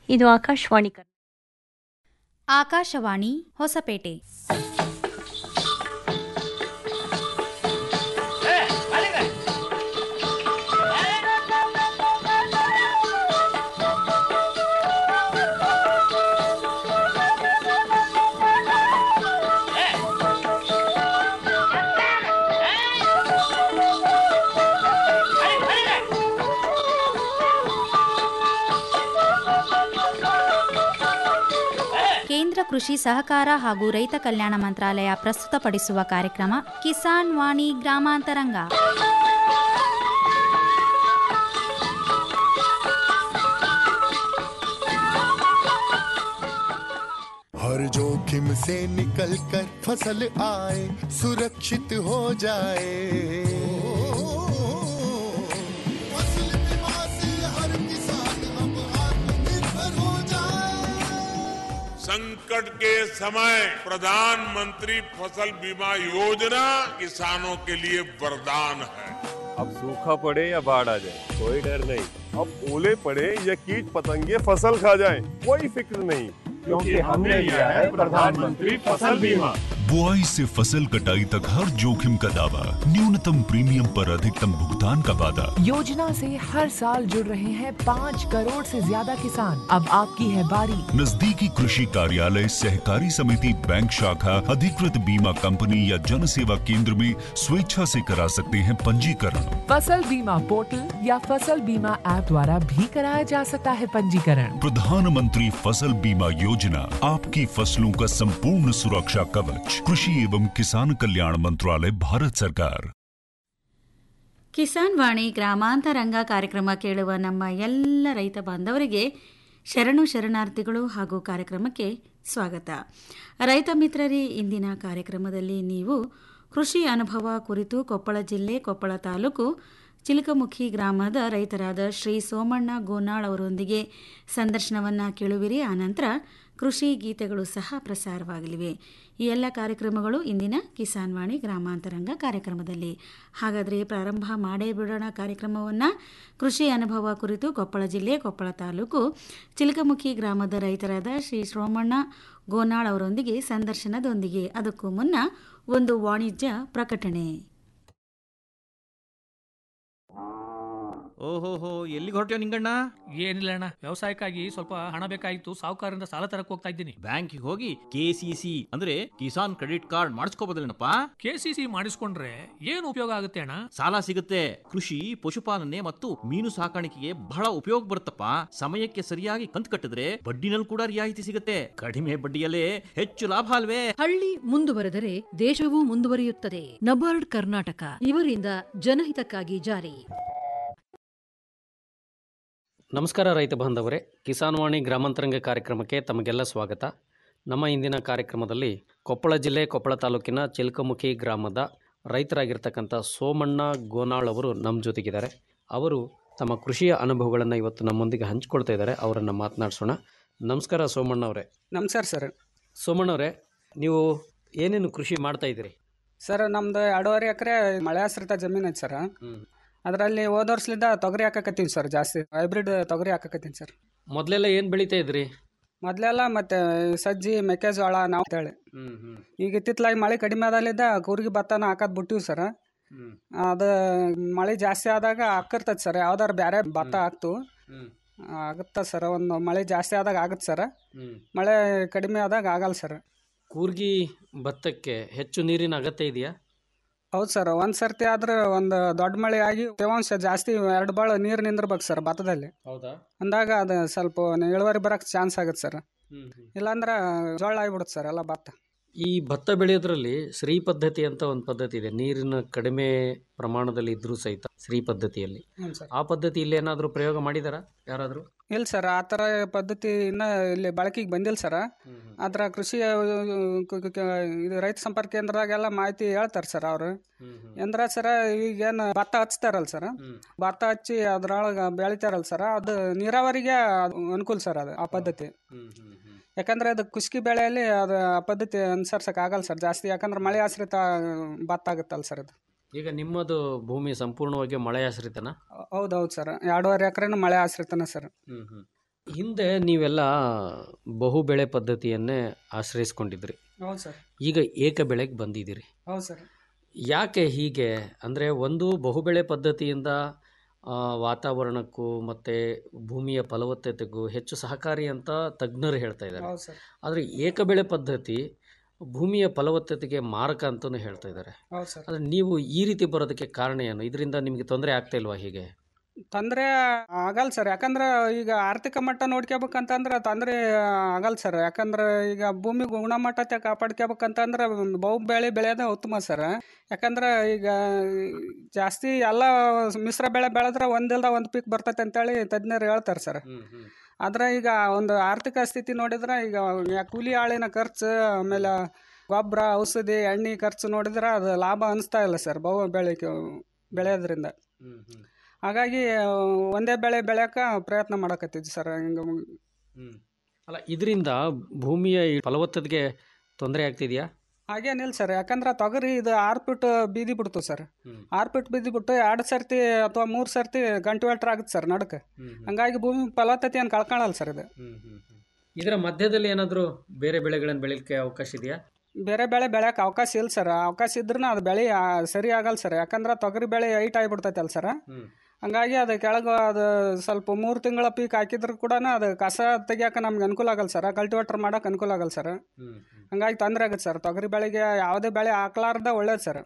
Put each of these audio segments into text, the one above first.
ಇದು ಆಕಾಶವಾಣಿ ಕನ್ನಡ. ಆಕಾಶವಾಣಿ ಹೊಸಪೇಟೆ ಕೇಂದ್ರ ಕೃಷಿ ಸಹಕಾರ ಹಾಗೂ ರೈತ ಕಲ್ಯಾಣ ಮಂತ್ರಾಲಯ ಪ್ರಸ್ತುತಪಡಿಸುವ ಕಾರ್ಯಕ್ರಮ ಕಿಸಾನ್ ವಾಣಿ ಗ್ರಾಮಾಂತರಂಗ हर जोखिम से निकल कर फसल आए सुरक्षित हो जाए फसल बीमा से हर किसान अब आत्मनिर्भर हो जाए संकट के समय प्रधानमंत्री फसल बीमा योजना किसानों के लिए वरदान है अब सूखा पड़े या बाढ़ आ जाए कोई डर नहीं अब ओले पड़े या कीट पतंगे फसल खा जाए कोई फिक्र नहीं क्योंकि हमने लिया है प्रधानमंत्री फसल बीमा बुआई से फसल कटाई तक हर जोखिम का दावा न्यूनतम प्रीमियम पर अधिकतम भुगतान का वादा योजना से हर साल जुड़ रहे हैं पाँच करोड़ से ज्यादा किसान अब आपकी है बारी नजदीकी कृषि कार्यालय सहकारी समिति बैंक शाखा अधिकृत बीमा कंपनी या जन सेवा केंद्र में स्वेच्छा से करा सकते हैं पंजीकरण फसल बीमा पोर्टल या फसल बीमा ऐप द्वारा भी कराया जा सकता है पंजीकरण प्रधानमंत्री फसल बीमा योजना आपकी फसलों का संपूर्ण सुरक्षा कवच कृषि एवं किसान कल्याण मंत्रालय भारत सरकार ಕಿಸಾನ್ ವಾಣಿ ಗ್ರಾಮಾಂತರಂಗ ಕಾರ್ಯಕ್ರಮ ಕೇಳುವ ನಮ್ಮ ಎಲ್ಲ ರೈತ ಬಾಂಧವರಿಗೆ ಶರಣು ಶರಣಾರ್ಥಿಗಳು ಹಾಗೂ ಕಾರ್ಯಕ್ರಮಕ್ಕೆ ಸ್ವಾಗತ ರೈತ ಮಿತ್ರರೇ ಇಂದಿನ ಕಾರ್ಯಕ್ರಮದಲ್ಲಿ ನೀವು ಕೃಷಿ ಅನುಭವ ಕುರಿತು ಕೊಪ್ಪಳ ಜಿಲ್ಲೆ ಕೊಪ್ಪಳ ತಾಲೂಕು ಚಿಲಕಮುಖಿ ಗ್ರಾಮದ ರೈತರಾದ ಶ್ರೀ ಸೋಮಣ್ಣ ಗೋನಾಳ್ ಅವರೊಂದಿಗೆ ಸಂದರ್ಶನವನ್ನು ಕೇಳುವಿರಿ ಆನಂತರ ಕೃಷಿ ಗೀತೆಗಳು ಸಹ ಪ್ರಸಾರವಾಗಲಿವೆ ಈ ಎಲ್ಲ ಕಾರ್ಯಕ್ರಮಗಳು ಇಂದಿನ ಕಿಸಾನ್ ವಾಣಿ ಗ್ರಾಮಾಂತರಂಗ ಕಾರ್ಯಕ್ರಮದಲ್ಲಿ ಹಾಗಾದರೆ ಪ್ರಾರಂಭ ಮಾಡೇ ಬಿಡೋಣ ಕಾರ್ಯಕ್ರಮವನ್ನು ಕೃಷಿ ಅನುಭವ ಕುರಿತು ಕೊಪ್ಪಳ ಜಿಲ್ಲೆ ಕೊಪ್ಪಳ ತಾಲೂಕು ಚಿಲಕಮುಖಿ ಗ್ರಾಮದ ರೈತರಾದ ಶ್ರೀ ಸೋಮಣ್ಣ ಗೋನಾಳ್ ಅವರೊಂದಿಗೆ ಸಂದರ್ಶನದೊಂದಿಗೆ ಅದಕ್ಕೂ ಮುನ್ನ ಒಂದು ವಾಣಿಜ್ಯ ಪ್ರಕಟಣೆ ಓಹೋಹೋ ಎಲ್ಲಿಗೆ ಹೊರಟ್ಯೋ ನಿಂಗಣ್ಣ ಏನಿಲ್ಲ ಅಣ್ಣ ವ್ಯವಸಾಯಕ್ಕಾಗಿ ಸ್ವಲ್ಪ ಹಣ ಬೇಕಾಗಿತ್ತು ಸಾಹುಕಾರರಿಂದ ಸಾಲ ತರಕ್ ಹೋಗ್ತಾ ಇದ್ದೀನಿ ಬ್ಯಾಂಕಿಗೆ ಹೋಗಿ ಕೆ ಸಿ ಸಿ ಅಂದ್ರೆ ಕಿಸಾನ್ ಕ್ರೆಡಿಟ್ ಕಾರ್ಡ್ ಮಾಡಿಸ್ಕೋಬೋದಲ್ಲೇನಪ್ಪ ಕೆ ಸಿ ಸಿ ಮಾಡಿಸ್ಕೊಂಡ್ರೆ ಏನು ಉಪಯೋಗ ಆಗುತ್ತೆ ಅಣ್ಣ ಸಾಲ ಸಿಗುತ್ತೆ ಕೃಷಿ ಪಶುಪಾಲನೆ ಮತ್ತು ಮೀನು ಸಾಕಾಣಿಕೆಗೆ ಬಹಳ ಉಪಯೋಗ ಬರುತ್ತಪ್ಪ ಸಮಯಕ್ಕೆ ಸರಿಯಾಗಿ ಕಂತು ಕಟ್ಟಿದ್ರೆ ಬಡ್ಡಿನಲ್ಲಿ ಕೂಡ ರಿಯಾಯಿತಿ ಸಿಗುತ್ತೆ ಕಡಿಮೆ ಬಡ್ಡಿಯಲ್ಲೇ ಹೆಚ್ಚು ಲಾಭ ಅಲ್ವೇ ಹಳ್ಳಿ ಮುಂದುವರೆದರೆ ದೇಶವೂ ಮುಂದುವರಿಯುತ್ತದೆ ನಬಾರ್ಡ್ ಕರ್ನಾಟಕ ಇವರಿಂದ ಜನಹಿತಕ್ಕಾಗಿ ಜಾರಿ ನಮಸ್ಕಾರ ರೈತ ಬಾಂಧವರೇ ಕಿಸಾನ್ ವಾಣಿ ಗ್ರಾಮಾಂತರಂಗ ಕಾರ್ಯಕ್ರಮಕ್ಕೆ ತಮಗೆಲ್ಲ ಸ್ವಾಗತ ನಮ್ಮ ಇಂದಿನ ಕಾರ್ಯಕ್ರಮದಲ್ಲಿ ಕೊಪ್ಪಳ ಜಿಲ್ಲೆ ಕೊಪ್ಪಳ ತಾಲೂಕಿನ ಚಿಲ್ಕಮುಖಿ ಗ್ರಾಮದ ರೈತರಾಗಿರ್ತಕ್ಕಂಥ ಸೋಮಣ್ಣ ಗೋನಾಳ್ ಅವರು ನಮ್ಮ ಜೊತೆಗಿದ್ದಾರೆ ಅವರು ತಮ್ಮ ಕೃಷಿಯ ಅನುಭವಗಳನ್ನು ಇವತ್ತು ನಮ್ಮೊಂದಿಗೆ ಹಂಚ್ಕೊಳ್ತಾ ಇದ್ದಾರೆ ಅವರನ್ನು ಮಾತನಾಡಿಸೋಣ ನಮಸ್ಕಾರ ಸೋಮಣ್ಣ ಅವರೇ ನಮಸ್ಕಾರ ಸರ್ ಸೋಮಣ್ಣ ಅವರೇ ನೀವು ಏನೇನು ಕೃಷಿ ಮಾಡ್ತಾ ಇದ್ದೀರಿ ಸರ್ ನಮ್ದು ಎರಡೂವರೆ ಎಕರೆ ಮಳೆ ಆಶ್ರಿತ ಜಮೀನು ಐತೆ ಸರ್ ಅದರಲ್ಲಿ ಹೋದ ವರ್ಷಲಿಂದ ತೊಗರಿ ಹಾಕಕತ್ತೀನಿ ಸರ್ ಜಾಸ್ತಿ ಹೈಬ್ರಿಡ್ ತೊಗರಿ ಹಾಕಕತ್ತೀನಿ ಸರ್ ಮೊದಲೆಲ್ಲ ಏನು ಬೆಳೀತಾ ಇದ್ರಿ ಮೊದಲೆಲ್ಲ ಮತ್ತೆ ಸಜ್ಜಿ ಮೆಕ್ಕೆಜೋಳ ನಾವು ಅಂತೇಳಿ ಈಗ ಇತ್ತಿತ್ತಲಾಗಿ ಮಳೆ ಕಡಿಮೆ ಆದಲ್ಲಿದ್ದ ಕೂರ್ಗಿ ಭತ್ತನ ಹಾಕೋದು ಬಿಟ್ಟಿವಿ ಸರ್ ಅದು ಮಳೆ ಜಾಸ್ತಿ ಆದಾಗ ಹಾಕಿರ್ತೈತೆ ಸರ್ ಯಾವ್ದಾರು ಬೇರೆ ಭತ್ತ ಹಾಕ್ತು ಆಗುತ್ತೆ ಸರ್ ಒಂದು ಮಳೆ ಜಾಸ್ತಿ ಆದಾಗ ಆಗುತ್ತೆ ಸರ್ ಮಳೆ ಕಡಿಮೆ ಆದಾಗ ಆಗಲ್ಲ ಸರ್ ಕೂರ್ಗಿ ಭತ್ತಕ್ಕೆ ಹೆಚ್ಚು ನೀರಿನ ಅಗತ್ಯ ಇದೆಯಾ ಹೌದು ಸರ್ ಒಂದು ಸರ್ತಿ ಆದ್ರೆ ಒಂದು ದೊಡ್ಡ ಮಳೆ ಆಗಿ ತೇವಾಂಶ ಜಾಸ್ತಿ ಎರಡು ಬಾಳ ನೀರು ನಿಂದಿರ್ಬೇಕು ಸರ್ ಭತ್ತದಲ್ಲಿ ಹೌದಾ ಅಂದಾಗ ಅದು ಸ್ವಲ್ಪ ಇಳುವರಿ ಬರಕ್ಕೆ ಚಾನ್ಸ್ ಆಗುತ್ತೆ ಸರ್ ಇಲ್ಲಾಂದ್ರೆ ಜೋಳ ಆಗಿಬಿಡುತ್ತೆ ಸರ್ ಎಲ್ಲ ಭತ್ತ ಈ ಭತ್ತ ಬೆಳೆಯೋದ್ರಲ್ಲಿ ಶ್ರೀ ಪದ್ಧತಿ ಅಂತ ಒಂದು ಪದ್ಧತಿ ಇದೆ ನೀರಿನ ಕಡಿಮೆ ಪ್ರಮಾಣದಲ್ಲಿ ಇದ್ರೂ ಸಹಿತ ಶ್ರೀ ಪದ್ಧತಿಯಲ್ಲಿ ಹ್ಞೂ ಸರ್ ಆ ಪದ್ಧತಿ ಇಲ್ಲಿ ಏನಾದರೂ ಪ್ರಯೋಗ ಮಾಡಿದಾರ ಯಾರಾದರೂ ಇಲ್ಲ ಸರ್ ಆ ಥರ ಪದ್ಧತಿ ಇನ್ನೂ ಇಲ್ಲಿ ಬಳಕೆಗೆ ಬಂದಿಲ್ಲ ಸರ್ ಆದ್ರೆ ಕೃಷಿ ಆ, ಕ- ಕ- ಕ- ಇದು ರೈತ ಸಂಪರ್ಕ ಕೇಂದ್ರದಾಗೆಲ್ಲ ಮಾಹಿತಿ ಹೇಳ್ತಾರೆ ಸರ್ ಅವರು ಅಂದ್ರೆ ಸರ ಈಗೇನು ಭತ್ತ ಹಚ್ತಾರಲ್ಲ ಸರ್ ಭತ್ತ ಹಚ್ಚಿ ಅದ್ರೊಳಗೆ ಬೆಳಿತಾರಲ್ಲ ಸರ್ ಅದು ನೀರಾವರಿಗೆ ಅದು ಅನುಕೂಲ ಸರ್ ಅದು ಆ ಪದ್ಧತಿ ಯಾಕಂದ್ರೆ ಅದು ಕುಸ್ಕಿ ಬೆಳೆಯಲ್ಲಿ ಅದು ಆ ಪದ್ಧತಿ ಅನುಸರ್ಸಕ್ಕೆ ಆಗಲ್ಲ ಸರ್ ಜಾಸ್ತಿ ಯಾಕಂದ್ರೆ ಮಳೆ ಆಶ್ರಿತ ಭತ್ತ ಆಗುತ್ತಲ್ಲ ಸರ್ ಅದು ಈಗ ನಿಮ್ಮದು ಭೂಮಿ ಸಂಪೂರ್ಣವಾಗಿ ಮಳೆ ಆಶ್ರಿತನ ಹೌದು ಹೌದು ಸರ್ ಎರಡೂವರೆ ಎಕರೆನೂ ಮಳೆ ಆಶ್ರಿತನ ಸರ್ ಹಿಂದೆ ನೀವೆಲ್ಲ ಬಹುಬೆಳೆ ಪದ್ಧತಿಯನ್ನೇ ಆಶ್ರಯಿಸ್ಕೊಂಡಿದ್ರಿ ಹೌದು ಸರ್ ಈಗ ಏಕ ಬೆಳೆಗೆ ಬಂದಿದ್ದೀರಿ ಹೌದು ಸರ್ ಯಾಕೆ ಹೀಗೆ ಅಂದರೆ ಒಂದು ಬಹುಬೆಳೆ ಪದ್ಧತಿಯಿಂದ ಆ, ವಾತಾವರಣಕ್ಕೂ ಮತ್ತು ಭೂಮಿಯ ಫಲವತ್ತತೆಗೂ ಹೆಚ್ಚು ಸಹಕಾರಿ ಅಂತ ತಜ್ಞರು ಹೇಳ್ತಾ ಇದ್ದಾರೆ ಹೌದು ಸರ್ ಆದರೆ ಏಕಬೆಳೆ ಪದ್ಧತಿ ಭೂಮಿಯ ಫಲವತ್ತತೆಗೆ ಮಾರಕ ಅಂತಲೂ ಹೇಳ್ತಾ ಇದ್ದಾರೆ ಹೌದು ಸರ್ ಆದರೆ ನೀವು ಈ ರೀತಿ ಬರೋದಕ್ಕೆ ಕಾರಣ ಏನು ಇದರಿಂದ ನಿಮಗೆ ತೊಂದರೆ ಆಗ್ತಾ ಇಲ್ವಾ ಹೀಗೆ ತೊಂದರೆ ಆಗಲ್ಲ ಸರ್ ಯಾಕಂದ್ರೆ ಈಗ ಆರ್ಥಿಕ ಮಟ್ಟ ನೋಡ್ಕೋಬೇಕಂತಂದ್ರೆ ತೊಂದರೆ ಆಗಲ್ಲ ಸರ್ ಯಾಕಂದ್ರೆ ಈಗ ಭೂಮಿ ಗುಣಮಟ್ಟತೆ ಕಾಪಾಡ್ಕೋಬೇಕಂತಂದ್ರೆ ಬಹು ಬೆಳೆ ಬೆಳೆಯೋದೇ ಉತ್ತಮ ಸರ್ ಯಾಕಂದ್ರೆ ಈಗ ಜಾಸ್ತಿ ಎಲ್ಲ ಮಿಶ್ರ ಬೆಳೆ ಬೆಳೆದ್ರೆ ಒಂದಿಲ್ದ ಒಂದು ಪೀಕ್ ಬರ್ತೈತೆ ಅಂತೇಳಿ ತಜ್ಞರು ಹೇಳ್ತಾರೆ ಸರ್ ಆದ್ರೆ ಈಗ ಒಂದು ಆರ್ಥಿಕ ಸ್ಥಿತಿ ನೋಡಿದ್ರೆ ಈಗ ಯಾ- ಕೂಲಿ ಆಳಿನ ಖರ್ಚು ಆಮೇಲೆ ಗೊಬ್ಬರ ಔಷಧಿ ಎಣ್ಣೆ ಖರ್ಚು ನೋಡಿದ್ರೆ ಅದು ಲಾಭ ಅನಿಸ್ತಾ ಇಲ್ಲ ಸರ್ ಬಹು ಬೆಳೆ ಬೆಳೆಯೋದ್ರಿಂದ ಹಾಗಾಗಿ ಒಂದೇ ಬೆಳೆ ಬೆಳೆಯೋಕೆ ಪ್ರಯತ್ನ ಮಾಡಕತ್ತಿದ್ವಿ ಸರ್ ಹಿಂಗೆ ಅಲ್ಲ ಇದರಿಂದ ಭೂಮಿಯ ಈ ಫಲವತ್ತತೆಗೆ ತೊಂದರೆ ಆಗ್ತಿದೆಯಾ ಹಾಗೇನಿಲ್ಲ ಸರ್ ಯಾಕಂದ್ರೆ ತೊಗರಿ ಇದು ಆರು ಫೀಟ್ ಬೀದಿ ಬಿಡ್ತು ಸರ್ ಆರು ಫೀಟ್ ಬೀದಿ ಬಿಟ್ಟು ಎರಡು ಸರ್ತಿ ಅಥವಾ ಮೂರು ಸರ್ತಿ ಗಂಟುವೆಟ್ರ್ ಆಗುತ್ತೆ ಸರ್ ನಡಕ್ಕೆ ಹಂಗಾಗಿ ಭೂಮಿ ಫಲವತ್ತತೆಯನ್ನು ಕಳ್ಕೊಳ್ಳಲ್ಲ ಸರ್ ಇದು ಇದರ ಮಧ್ಯದಲ್ಲಿ ಏನಾದರೂ ಬೇರೆ ಬೆಳೆಗಳನ್ನು ಬೆಳೀಲಿಕ್ಕೆ ಅವಕಾಶ ಇದೆಯಾ ಬೇರೆ ಬೆಳೆ ಬೆಳೆಯೋಕೆ ಅವಕಾಶ ಇಲ್ಲ ಸರ್ ಅವಕಾಶ ಇದ್ರೂ ಅದು ಬೆಳೆ ಆ, ಸರಿ ಆಗಲ್ಲ ಸರ್ ಯಾಕಂದ್ರೆ ತೊಗರಿ ಬೆಳೆ ಹೈಟ್ ಆಗಿಬಿಡ್ತೈತಲ್ಲ ಸರ್ ಹಂಗಾಗಿ ಅದು ಕೆಳಗೆ ಅದು ಸ್ವಲ್ಪ ಮೂರು ತಿಂಗಳ ಪೀಕ್ ಹಾಕಿದ್ರು ಕೂಡ ಅದು ಕಸ ತೆಗಿಯೋಕೆ ನಮ್ಗೆ ಅನುಕೂಲ ಆಗಲ್ಲ ಸರ್ ಕಲ್ಟಿವೇಟರ್ ಮಾಡೋಕೆ ಅನುಕೂಲ ಆಗಲ್ಲ ಸರ್ ಹಂಗಾಗಿ ತೊಂದರೆ ಆಗುತ್ತೆ ಸರ್ ತೊಗರಿ ಬೆಳೆಗೆ ಯಾವುದೇ ಬೆಳೆ ಹಾಕ್ಲಾರ್ದ ಒಳ್ಳೇದು ಸರ್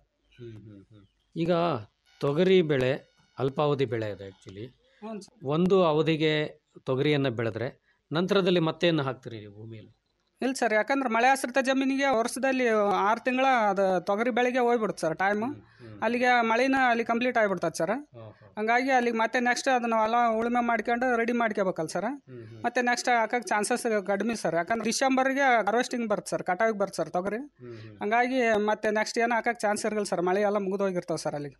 ಈಗ ತೊಗರಿ ಬೆಳೆ ಅಲ್ಪಾವಧಿ ಬೆಳೆ ಇದೆ ಆ್ಯಕ್ಚುಲಿ ಹ್ಞೂ ಸರ್ ಒಂದು ಅವಧಿಗೆ ತೊಗರಿಯನ್ನು ಬೆಳೆದ್ರೆ ನಂತರದಲ್ಲಿ ಮತ್ತೇನು ಹಾಕ್ತೀರಿ ನೀವು ಭೂಮಿಯಲ್ಲಿ ಇಲ್ಲ ಸರ್ ಯಾಕಂದ್ರೆ ಮಳೆ ಆಶ್ರಿತ ಜಮೀನಿಗೆ ವರ್ಷದಲ್ಲಿ ಆರು ತಿಂಗಳ ಅದು ತೊಗರಿ ಬೆಳೆಗೆ ಹೋಗ್ಬಿಡುತ್ತೆ ಸರ್ ಟೈಮು ಅಲ್ಲಿಗೆ ಮಳೆನ ಅಲ್ಲಿ ಕಂಪ್ಲೀಟ್ ಆಗಿಬಿಡ್ತದೆ ಸರ್ ಹಂಗಾಗಿ ಅಲ್ಲಿಗೆ ಮತ್ತೆ ನೆಕ್ಸ್ಟ್ ಅದನ್ನ ಹೊಲ ಉಳುಮೆ ಮಾಡ್ಕೊಂಡು ರೆಡಿ ಮಾಡ್ಕೋಬೇಕಲ್ಲ ಸರ್ ಮತ್ತೆ ನೆಕ್ಸ್ಟ್ ಹಾಕಕ್ಕೆ ಚಾನ್ಸಸ್ ಕಡಿಮೆ ಸರ್ ಯಾಕಂದ್ರೆ ಡಿಸೆಂಬರ್ಗೆ ಹಾರ್ವೆಸ್ಟಿಂಗ್ ಬರುತ್ತೆ ಸರ್ ಕಟಾವಿಗೆ ಬರುತ್ತೆ ಸರ್ ತೊಗರಿ ಹಂಗಾಗಿ ಮತ್ತೆ ನೆಕ್ಸ್ಟ್ ಏನು ಹಾಕಕ್ಕೆ ಚಾನ್ಸ್ ಇರಲ್ಲ ಸರ್ ಮಳೆ ಎಲ್ಲ ಮುಗಿದೋಗಿರ್ತಾವೆ ಸರ್ ಅಲ್ಲಿಗೆ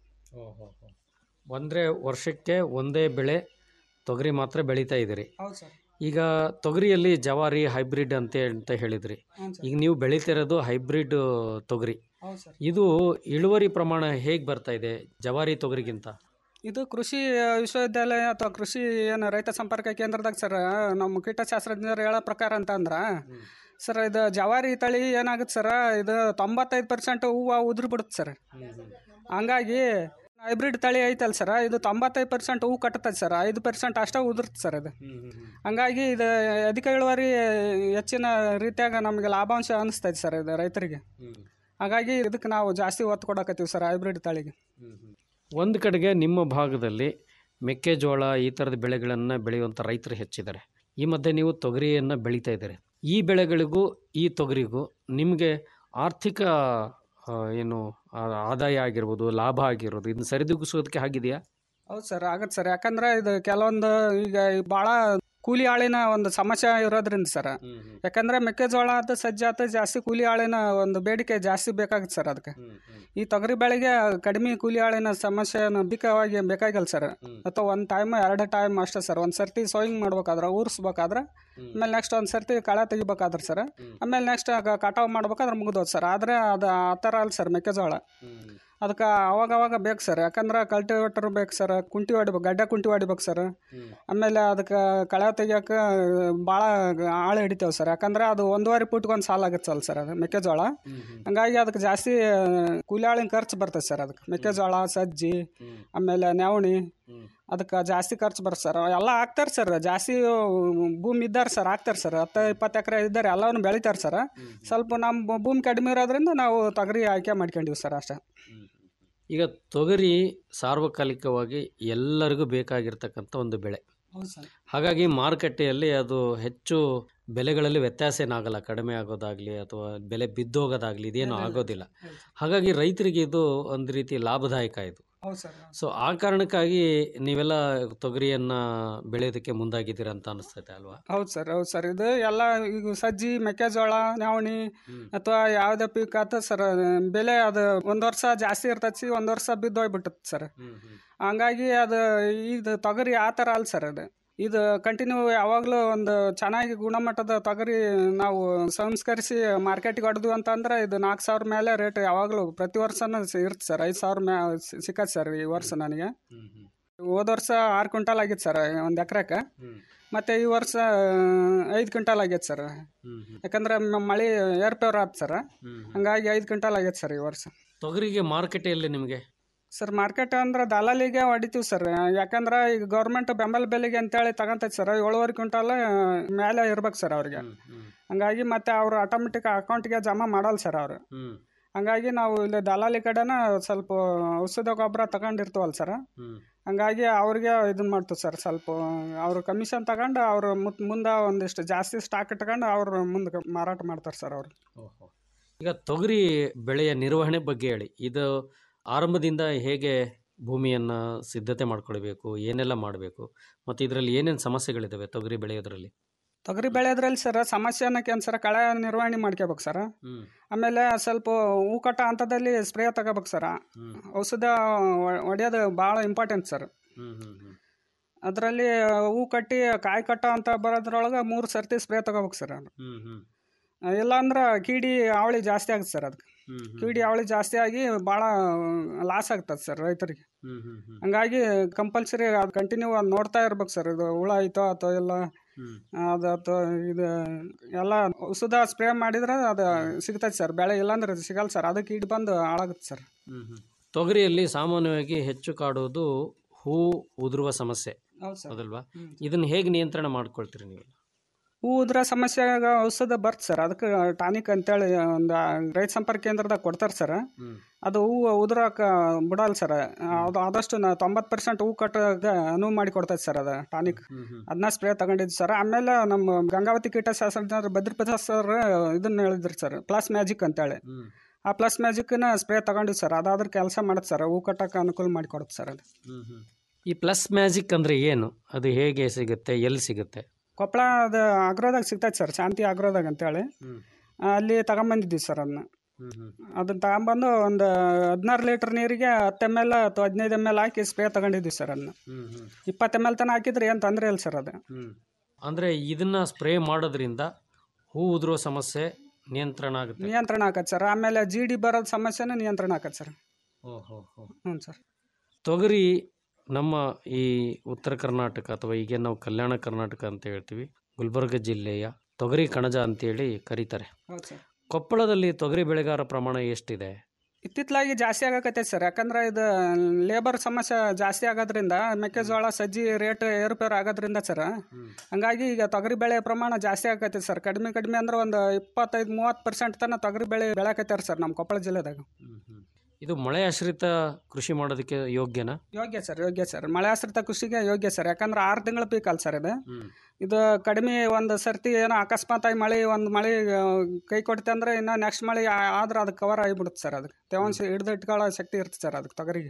ಅಂದರೆ ವರ್ಷಕ್ಕೆ ಒಂದೇ ಬೆಳೆ ತೊಗರಿ ಮಾತ್ರ ಬೆಳೀತಾ ಇದ್ದೀರಿ ಹೌದು ಸರ್ ಈಗ ತೊಗರಿಯಲ್ಲಿ ಜವಾರಿ ಹೈಬ್ರಿಡ್ ಅಂತ ಅಂತ ಹೇಳಿದ್ರಿ ಹ್ಞೂ ಸರ್ ಈಗ ನೀವು ಬೆಳೀತಿರೋದು ಹೈಬ್ರಿಡ್ ತೊಗರಿ ಹೌದು ಸರ್ ಇದು ಇಳುವರಿ ಪ್ರಮಾಣ ಹೇಗೆ ಬರ್ತಾ ಇದೆ ಜವಾರಿ ತೊಗರಿಗಿಂತ ಇದು ಕೃಷಿ ವಿಶ್ವವಿದ್ಯಾಲಯ ಅಥವಾ ಕೃಷಿ ಏನು ರೈತ ಸಂಪರ್ಕ ಕೇಂದ್ರದಾಗ ಸರ್ ನಮ್ಮ ಕೀಟಶಾಸ್ತ್ರಜ್ಞರು ಹೇಳೋ ಪ್ರಕಾರ ಅಂತಂದ್ರೆ ಸರ್ ಇದು ಜವಾರಿ ತಳಿ ಏನಾಗುತ್ತೆ ಸರ್ ಇದು ತೊಂಬತ್ತೈದು ಪರ್ಸೆಂಟ್ ಹೂವು ಉದುರಿ ಬಿಡುತ್ತೆ ಸರ್ ಹಂಗಾಗಿ ಹೈಬ್ರಿಡ್ ತಳಿ ಐತಲ್ಲ ಸರ್ ಇದು ತೊಂಬತ್ತೈದು ಪರ್ಸೆಂಟ್ ಹೂವು ಕಟ್ಟುತ್ತೆ ಸರ್ ಐದು ಪರ್ಸೆಂಟ್ ಅಷ್ಟೇ ಉದುರುತ್ತೆ ಸರ್ ಇದು ಹಂಗಾಗಿ ಇದು ಅಧಿಕ ಇಳುವರಿ ಹೆಚ್ಚಿನ ರೀತಿಯಾಗ ನಮಗೆ ಲಾಭಾಂಶ ಅನಿಸ್ತೈತೆ ಸರ್ ಇದು ರೈತರಿಗೆ ಹಾಗಾಗಿ ಇದಕ್ಕೆ ನಾವು ಜಾಸ್ತಿ ಒತ್ತು ಕೊಡಕತ್ತೀವಿ ಸರ್ ಹೈಬ್ರಿಡ್ ತಳಿಗೆ ಒಂದು ಕಡೆಗೆ ನಿಮ್ಮ ಭಾಗದಲ್ಲಿ ಮೆಕ್ಕೆಜೋಳ ಈ ಥರದ ಬೆಳೆಗಳನ್ನು ಬೆಳೆಯುವಂಥ ರೈತರು ಹೆಚ್ಚಿದ್ದಾರೆ ಈ ಮಧ್ಯೆ ನೀವು ತೊಗರಿಯನ್ನು ಬೆಳೀತಾ ಇದ್ದಾರೆ ಈ ಬೆಳೆಗಳಿಗೂ ಈ ತೊಗರಿಗೂ ನಿಮಗೆ ಆರ್ಥಿಕ ಆ, ಏನು ಆ, ಆದಾಯ ಆಗಿರ್ಬೋದು ಲಾಭ ಆಗಿರ್ಬೋದು ಇದನ್ನ ಸರಿದೂಗಿಸೋದಕ್ಕೆ ಆಗಿದೆಯಾ ಹೌದು ಸರ್ ಆಗತ್ತೆ ಸರ್ ಯಾಕಂದ್ರೆ ಇದು ಕೆಲವೊಂದು ಈಗ ಭಾಳ ಕೂಲಿ ಆಳಿನ ಒಂದು ಸಮಸ್ಯೆ ಇರೋದ್ರಿಂದ ಸರ್ ಯಾಕಂದ್ರೆ ಮೆಕ್ಕೆಜೋಳ ಆತ ಸಜ್ಜೆ ಆತ ಜಾಸ್ತಿ ಕೂಲಿ ಆಳಿನ ಒಂದು ಬೇಡಿಕೆ ಜಾಸ್ತಿ ಬೇಕಾಗುತ್ತೆ ಸರ್ ಅದಕ್ಕೆ ಈ ತೊಗರಿ ಬೆಳೆಗೆ ಕಡಿಮೆ ಕೂಲಿ ಆಳಿನ ಸಮಸ್ಯೆ ಅಧಿಕವಾಗಿ ಬೇಕಾಗಿಲ್ಲ ಸರ್ ಅಥವಾ ಒಂದು ಟೈಮ್ ಎರಡು ಟೈಮ್ ಅಷ್ಟೇ ಸರ್ ಒಂದು ಸರ್ತಿ ಸೋಯಿಂಗ್ ಮಾಡ್ಬೇಕಾದ್ರೆ ಊರಿಸ್ಬೇಕಾದ್ರೆ ಆಮೇಲೆ ನೆಕ್ಸ್ಟ್ ಒಂದು ಸರ್ತಿ ಕಳೆ ತೆಗಿಬೇಕಾದ್ರೆ ಸರ್ ಆಮೇಲೆ ನೆಕ್ಸ್ಟ್ ಕಟಾವು ಮಾಡ್ಬೇಕಾದ್ರೆ ಮುಗಿದೋದು ಸರ್ ಆದರೆ ಅದು ಆ ಥರ ಅಲ್ಲ ಸರ್ ಮೆಕ್ಕೆಜೋಳ ಅದಕ್ಕೆ ಅವಾಗ ಅವಾಗ ಬೇಕು ಸರ್ ಯಾಕಂದ್ರೆ ಕಲ್ಟಿವೇಟರ್ ಬೇಕು ಸರ್ ಕುಂಟಿ ಹೊಡಿಬೇಕು ಗಡ್ಡೆ ಕುಂಟಿ ಹೊಡಿಬೇಕು ಸರ್ ಆಮೇಲೆ ಅದಕ್ಕೆ ಕಳೆ ತೆಗಿಯೋಕೆ ಭಾಳ ಆಳು ಹಿಡಿತೇವೆ ಸರ್ ಯಾಕಂದ್ರೆ ಅದು ಒಂದೂವರೆ ಫುಟ್ಗೊಂದು ಸಾಲ ಆಗುತ್ತಲ್ಲ ಸರ್ ಅದು ಮೆಕ್ಕೆಜೋಳ ಹಂಗಾಗಿ ಅದಕ್ಕೆ ಜಾಸ್ತಿ ಕೂಲಿ ಆಳಿನ ಖರ್ಚು ಬರ್ತದೆ ಸರ್ ಅದಕ್ಕೆ ಮೆಕ್ಕೆಜೋಳ ಸಜ್ಜಿ ಆಮೇಲೆ ನವಣಿ ಅದಕ್ಕೆ ಜಾಸ್ತಿ ಖರ್ಚು ಬರುತ್ತೆ ಸರ್ ಎಲ್ಲ ಹಾಕ್ತಾರೆ ಸರ್ ಜಾಸ್ತಿ ಭೂಮಿ ಇದ್ದಾರೆ ಸರ್ ಹಾಕ್ತಾರೆ ಸರ್ ಹತ್ತು ಇಪ್ಪತ್ತು ಎಕರೆ ಇದ್ದಾರೆ ಎಲ್ಲವನ್ನು ಬೆಳಿತಾರೆ ಸರ್ ಸ್ವಲ್ಪ ನಮ್ಮ ಭೂಮಿ ಕಡಿಮೆ ಇರೋದ್ರಿಂದ ನಾವು ತೊಗರಿ ಆಯ್ಕೆ ಮಾಡ್ಕೊಂಡಿವಿ ಸರ್ ಅಷ್ಟೇ ಈಗ ತೊಗರಿ ಸಾರ್ವಕಾಲಿಕವಾಗಿ ಎಲ್ಲರಿಗೂ ಬೇಕಾಗಿರ್ತಕ್ಕಂಥ ಒಂದು ಬೆಳೆ ಹೌದು ಸರ್ ಹಾಗಾಗಿ ಮಾರುಕಟ್ಟೆಯಲ್ಲಿ ಅದು ಹೆಚ್ಚು ಬೆಲೆಗಳಲ್ಲಿ ವ್ಯತ್ಯಾಸ ಏನಾಗಲ್ಲ ಕಡಿಮೆ ಆಗೋದಾಗಲಿ ಅಥವಾ ಬೆಲೆ ಬಿದ್ದೋಗೋದಾಗಲಿ ಇದೇನು ಆಗೋದಿಲ್ಲ ಹಾಗಾಗಿ ರೈತರಿಗೆ ಇದು ಒಂದು ರೀತಿ ಲಾಭದಾಯಕ ಇದು ಹೌದು ಸರ್ ಸೊ ಆ ಕಾರಣಕ್ಕಾಗಿ ನೀವೆಲ್ಲ ತೊಗರಿಯನ್ನು ಬೆಳೆಯೋದಕ್ಕೆ ಮುಂದಾಗಿದ್ದೀರ ಅಂತ ಅನಿಸ್ತೈತೆ ಅಲ್ವಾ ಹೌದು ಸರ್ ಹೌದು ಸರ್ ಇದು ಎಲ್ಲ ಈಗ ಸಜ್ಜಿ ಮೆಕ್ಕೆಜೋಳ ನವಣಿ ಅಥವಾ ಯಾವುದೇ ಪೀಕ್ ಆತ ಸರ್ ಬೆಲೆ ಅದು ಒಂದು ವರ್ಷ ಜಾಸ್ತಿ ಇರ್ತೈತಿ ಒಂದು ವರ್ಷ ಬಿದ್ದೋಗ್ಬಿಟ್ಟತ್ ಸರ್ ಹಂಗಾಗಿ ಅದು ಇದು ತೊಗರಿ ಆ ಥರ ಅಲ್ಲ ಸರ್ ಅದು ಇದು ಕಂಟಿನ್ಯೂ ಯಾವಾಗಲೂ ಒಂದು ಚೆನ್ನಾಗಿ ಗುಣಮಟ್ಟದ ತೊಗರಿ ನಾವು ಸಂಸ್ಕರಿಸಿ ಮಾರ್ಕೆಟಿಗೆ ಹೊಡೆದು ಅಂತಂದ್ರೆ ಇದು ನಾಲ್ಕು ಸಾವಿರ ಮೇಲೆ ರೇಟ್ ಯಾವಾಗಲೂ ಪ್ರತಿ ವರ್ಷನೂ ಇರುತ್ತೆ ಸರ್ ಐದು ಸಾವಿರ ಮ್ಯಾ ಸಿಕ್ಕತ್ತೆ ಸರ್ ಈ ವರ್ಷ ನನಗೆ ಹೋದ ವರ್ಷ ಆರು ಕ್ವಿಂಟಾಲ್ ಆಗಿತ್ತು ಸರ್ ಒಂದು ಎಕರೆಕ್ಕೆ ಮತ್ತು ಈ ವರ್ಷ ಐದು ಕ್ವಿಂಟಾಲ್ ಆಗೈತೆ ಸರ್ ಯಾಕಂದ್ರೆ ಮ- ಮಳೆ ಏರ್ಪೇರ್ ಆಯ್ತು ಸರ್ ಹಂಗಾಗಿ ಐದು ಕ್ವಿಂಟಾಲ್ ಆಗೈತೆ ಸರ್ ಈ ವರ್ಷ ತೊಗರಿಗೆ ಮಾರುಕಟ್ಟೆ ಎಲ್ಲಿ ನಿಮಗೆ ಸರ್ ಮಾರ್ಕೆಟ್ ಅಂದ್ರೆ ದಲಾಲಿಗೆ ಹೊಡಿತೀವಿ ಸರ್ ಯಾಕಂದ್ರೆ ಈಗ ಗೌರ್ಮೆಂಟ್ ಬೆಂಬಲ ಬೆಲೆಗೆ ಅಂತೇಳಿ ತಗೊಂತೈತೆ ಸರ್ ಏಳುವರೆ ಕ್ವಿಂಟಾಲ್ ಮೇಲೆ ಇರ್ಬೇಕು ಸರ್ ಅವ್ರಿಗೆ ಹಂಗಾಗಿ ಮತ್ತೆ ಅವರು ಆಟೋಮೆಟಿಕ್ ಅಕೌಂಟ್ಗೆ ಜಮಾ ಮಾಡಲ್ಲ ಸರ್ ಅವರು ಹಂಗಾಗಿ ನಾವು ಇಲ್ಲಿ ದಲಾಲಿ ಕಡೆನ ಸ್ವಲ್ಪ ಔಷಧ ಗೊಬ್ಬರ ತಗೊಂಡಿರ್ತೀವಲ್ಲ ಸರ್ ಹಂಗಾಗಿ ಅವ್ರಿಗೆ ಇದನ್ನ ಮಾಡ್ತೀವಿ ಸರ್ ಸ್ವಲ್ಪ ಅವ್ರು ಕಮಿಷನ್ ತಗೊಂಡು ಅವ್ರು ಮುತ್ ಮುಂದೆ ಒಂದಿಷ್ಟು ಜಾಸ್ತಿ ಸ್ಟಾಕ್ ಇಟ್ಕೊಂಡು ಅವ್ರು ಮುಂದೆ ಮಾರಾಟ ಮಾಡ್ತಾರೆ ಸರ್ ಅವರು ಈಗ ತೊಗರಿ ಬೆಳೆಯ ನಿರ್ವಹಣೆ ಬಗ್ಗೆ ಹೇಳಿ ಇದು ಆರಂಭದಿಂದ ಹೇಗೆ ಭೂಮಿಯನ್ನು ಸಿದ್ಧತೆ ಮಾಡ್ಕೊಳ್ಬೇಕು ಏನೆಲ್ಲ ಮಾಡಬೇಕು ಮತ್ತು ಇದರಲ್ಲಿ ಏನೇನು ಸಮಸ್ಯೆಗಳಿದ್ದಾವೆ ತೊಗರಿ ಬೆಳೆಯೋದ್ರಲ್ಲಿ ತೊಗರಿ ಬೆಳೆಯೋದ್ರಲ್ಲಿ ಸರ್ ಸಮಸ್ಯೆ ಅನ್ನೋಕೆ ಏನು ಸರ್ ಕಳೆ ನಿರ್ವಹಣೆ ಮಾಡ್ಕೋಬೇಕು ಸರ್ ಆಮೇಲೆ ಸ್ವಲ್ಪ ಹೂ ಕಟ್ಟ ಹಂತದಲ್ಲಿ ಸ್ಪ್ರೇ ತಗೋಬೇಕು ಸರ್ ಔಷಧ ಹೊ- ಹೊಡೆಯೋದು ಭಾಳ ಇಂಪಾರ್ಟೆಂಟ್ ಸರ್ ಅದರಲ್ಲಿ ಹೂ ಕಟ್ಟಿ ಕಾಯಿ ಕಟ್ಟ ಅಂತ ಬರೋದ್ರೊಳಗೆ ಮೂರು ಸರ್ತಿ ಸ್ಪ್ರೇ ತಗೋಬೇಕು ಸರ್ ಅದು ಇಲ್ಲ ಅಂದ್ರೆ ಕೀಡಿ ಅವಳಿ ಜಾಸ್ತಿ ಆಗುತ್ತೆ ಸರ್ ಅದಕ್ಕೆ ಕೀಡಿ ಅವಳಿ ಜಾಸ್ತಿ ಆಗಿ ಭಾಳ ಲಾಸ್ ಆಗ್ತದೆ ಸರ್ ರೈತರಿಗೆ ಹಂಗಾಗಿ ಕಂಪಲ್ಸರಿ ಅದು ಕಂಟಿನ್ಯೂ ಅದು ನೋಡ್ತಾ ಇರ್ಬೇಕು ಸರ್ ಇದು ಹುಳ ಐತೋ ಅಥವಾ ಇಲ್ಲ ಅದು ಅಥವಾ ಇದು ಎಲ್ಲ ಔಷಧ ಸ್ಪ್ರೇ ಮಾಡಿದ್ರೆ ಅದು ಸಿಗ್ತೈತೆ ಸರ್ ಬೆಳೆ ಇಲ್ಲಾಂದ್ರೆ ಅದು ಸಿಗಲ್ಲ ಸರ್ ಅದಕ್ಕೆ ಕೀಡಿ ಬಂದು ಹಾಳಾಗುತ್ತೆ ಸರ್ ತೊಗರಿಯಲ್ಲಿ ಸಾಮಾನ್ಯವಾಗಿ ಹೆಚ್ಚು ಕಾಡುವುದು ಹೂ ಉದುರುವ ಸಮಸ್ಯೆ ಹೌದು ಸರ್ ಹೌದಲ್ವಾ ಇದನ್ನು ಹೇಗೆ ನಿಯಂತ್ರಣ ಮಾಡ್ಕೊಳ್ತೀರಿ ನೀವು ಹೂ ಉದ್ರ ಸಮಸ್ಯೆಗೆ ಔಷಧ ಬರ್ತ್ ಸರ್ ಅದಕ್ಕೆ ಟಾನಿಕ್ ಅಂತೇಳಿ ಒಂದು ರೈತ ಸಂಪರ್ಕ ಕೇಂದ್ರದಾಗ ಕೊಡ್ತಾರೆ ಸರ್ ಅದು ಹೂ ಉದುರಕ್ಕೆ ಬಿಡಲ್ಲ ಸರ್ ಅದು ಆದಷ್ಟು ನಾ ತೊಂಬತ್ತು ಪರ್ಸೆಂಟ್ ಹೂ ಕಟ್ಟೋಕೆ ಅನುವು ಮಾಡಿ ಕೊಡ್ತೈತೆ ಸರ್ ಅದು ಟಾನಿಕ್ ಅದನ್ನ ಸ್ಪ್ರೇ ತಗೊಂಡಿದ್ದು ಸರ್ ಆಮೇಲೆ ನಮ್ಮ ಗಂಗಾವತಿ ಕೀಟಶಾಸ್ತ್ರಜ್ಞರು ಭದ್ರಪ್ರಸಾದ್ ಸರ್ ಇದನ್ನ ಹೇಳಿದ್ರು ಸರ್ ಪ್ಲಸ್ ಮ್ಯಾಜಿಕ್ ಅಂತೇಳಿ ಆ ಪ್ಲಸ್ ಮ್ಯಾಜಿಕ್ನ ಸ್ಪ್ರೇ ತಗೊಂಡಿದ್ದು ಸರ್ ಅದಾದ್ರೆ ಕೆಲಸ ಮಾಡುತ್ತೆ ಸರ್ ಹೂ ಕಟ್ಟಕ್ಕೆ ಅನುಕೂಲ ಮಾಡಿ ಕೊಡುತ್ತೆ ಸರ್ ಅದು ಈ ಪ್ಲಸ್ ಮ್ಯಾಜಿಕ್ ಅಂದರೆ ಏನು ಅದು ಹೇಗೆ ಸಿಗುತ್ತೆ ಎಲ್ಲಿ ಸಿಗುತ್ತೆ ಕೊಪ್ಪಳ ಅದು ಆಗ್ರೋದಾಗ ಸಿಗ್ತೈತೆ ಸರ್ ಶಾಂತಿ ಆಗ್ರೋದಾಗ ಅಂತೇಳಿ ಅಲ್ಲಿ ತಗೊಂಬಂದಿದ್ದೀವಿ ಸರ್ ಅದನ್ನ ಅದನ್ನ ತಗೊಂಬಂದು ಒಂದು ಹದಿನಾರು ಲೀಟ್ರ್ ನೀರಿಗೆ ಹತ್ತು ಎಮ್ ಎಲ್ ಅಥವಾ ಹದಿನೈದು ಎಮ್ ಎಲ್ ಹಾಕಿ ಸ್ಪ್ರೇ ತಗೊಂಡಿದ್ದೀವಿ ಸರ್ ಅದನ್ನ ಇಪ್ಪತ್ತು ಎಮ್ ಎಲ್ ತನಕ ಹಾಕಿದ್ರೆ ಏನು ತೊಂದರೆ ಇಲ್ಲ ಸರ್ ಅದು ಅಂದರೆ ಇದನ್ನು ಸ್ಪ್ರೇ ಮಾಡೋದ್ರಿಂದ ಹೂ ಉದುರೋ ಸಮಸ್ಯೆ ನಿಯಂತ್ರಣ ಆಗುತ್ತೆ ನಿಯಂತ್ರಣ ಆಕತ್ತೆ ಸರ್ ಆಮೇಲೆ ಜಿ ಡಿ ಬರೋದು ಸಮಸ್ಯೆನೂ ನಿಯಂತ್ರಣ ಆಕತ್ತೆ ಸರ್ ಓಹೋ ಹ್ಞೂ ಸರ್ ತೊಗರಿ ನಮ್ಮ ಈ ಉತ್ತರ ಕರ್ನಾಟಕ ಅಥವಾ ಈಗ ನಾವು ಕಲ್ಯಾಣ ಕರ್ನಾಟಕ ಅಂತ ಹೇಳ್ತೀವಿ ಗುಲ್ಬರ್ಗ ಜಿಲ್ಲೆಯ ತೊಗರಿ ಕಣಜ ಅಂತೇಳಿ ಕರೀತಾರೆ ಹೌದು ಸರ್ ಕೊಪ್ಪಳದಲ್ಲಿ ತೊಗರಿ ಬೆಳೆಗಾರ ಪ್ರಮಾಣ ಎಷ್ಟಿದೆ ಇತ್ತಿತ್ತಲಾಗಿ ಜಾಸ್ತಿ ಆಗಕತ್ತೈತೆ ಸರ್ ಯಾಕಂದ್ರೆ ಇದು ಲೇಬರ್ ಸಮಸ್ಯೆ ಜಾಸ್ತಿ ಆಗೋದ್ರಿಂದ ಮೆಕ್ಕೆಜೋಳ ಸಜ್ಜಿ ರೇಟ್ ಏರುಪೇರು ಆಗೋದ್ರಿಂದ ಸರ್ ಹಂಗಾಗಿ ಈಗ ತೊಗರಿ ಬೆಳೆ ಪ್ರಮಾಣ ಜಾಸ್ತಿ ಆಗತ್ತೆ ಸರ್ ಕಡಿಮೆ ಕಡಿಮೆ ಅಂದ್ರೆ ಒಂದು ಇಪ್ಪತ್ತೈದು ಮೂವತ್ತು ಪರ್ಸೆಂಟ್ ತನಕ ತೊಗರಿ ಬೆಳೆ ಬೆಳೆಕತ್ತಾರೆ ಸರ್ ನಮ್ಮ ಕೊಪ್ಪಳ ಜಿಲ್ಲೆದಾಗ ಇದು ಮಳೆ ಆಶ್ರಿತ ಕೃಷಿ ಮಾಡೋದಕ್ಕೆ ಯೋಗ್ಯನಾ ಯೋಗ್ಯ ಸರ್ ಯೋಗ್ಯ ಸರ್ ಮಳೆ ಆಶ್ರಿತ ಕೃಷಿಗೆ ಯೋಗ್ಯ ಸರ್ ಯಾಕಂದ್ರೆ ಆರು ತಿಂಗಳ ಪೀಕ್ ಅಲ್ಲ ಸರ್ ಇದು ಇದು ಕಡಿಮೆ ಒಂದು ಸರ್ತಿ ಏನೋ ಅಕಸ್ಮಾತ್ ಆಗಿ ಮಳೆ ಒಂದು ಮಳೆ ಆ, ಕೈ ಕೊಡ್ತೆ ಅಂದ್ರೆ ಇನ್ನು ನೆಕ್ಸ್ಟ್ ಮಳೆ ಆ- ಆದ್ರೆ ಅದಕ್ಕೆ ಕವರ್ ಆಗಿಬಿಡುತ್ತೆ ಸರ್ ಅದಕ್ಕೆ ತೇವಾಂಶ ಹಿಡಿದು ಇಟ್ಕೊಳ್ಳೋ ಶಕ್ತಿ ಇರುತ್ತೆ ಸರ್ ಅದಕ್ಕೆ ತೊಗರಿಗೆ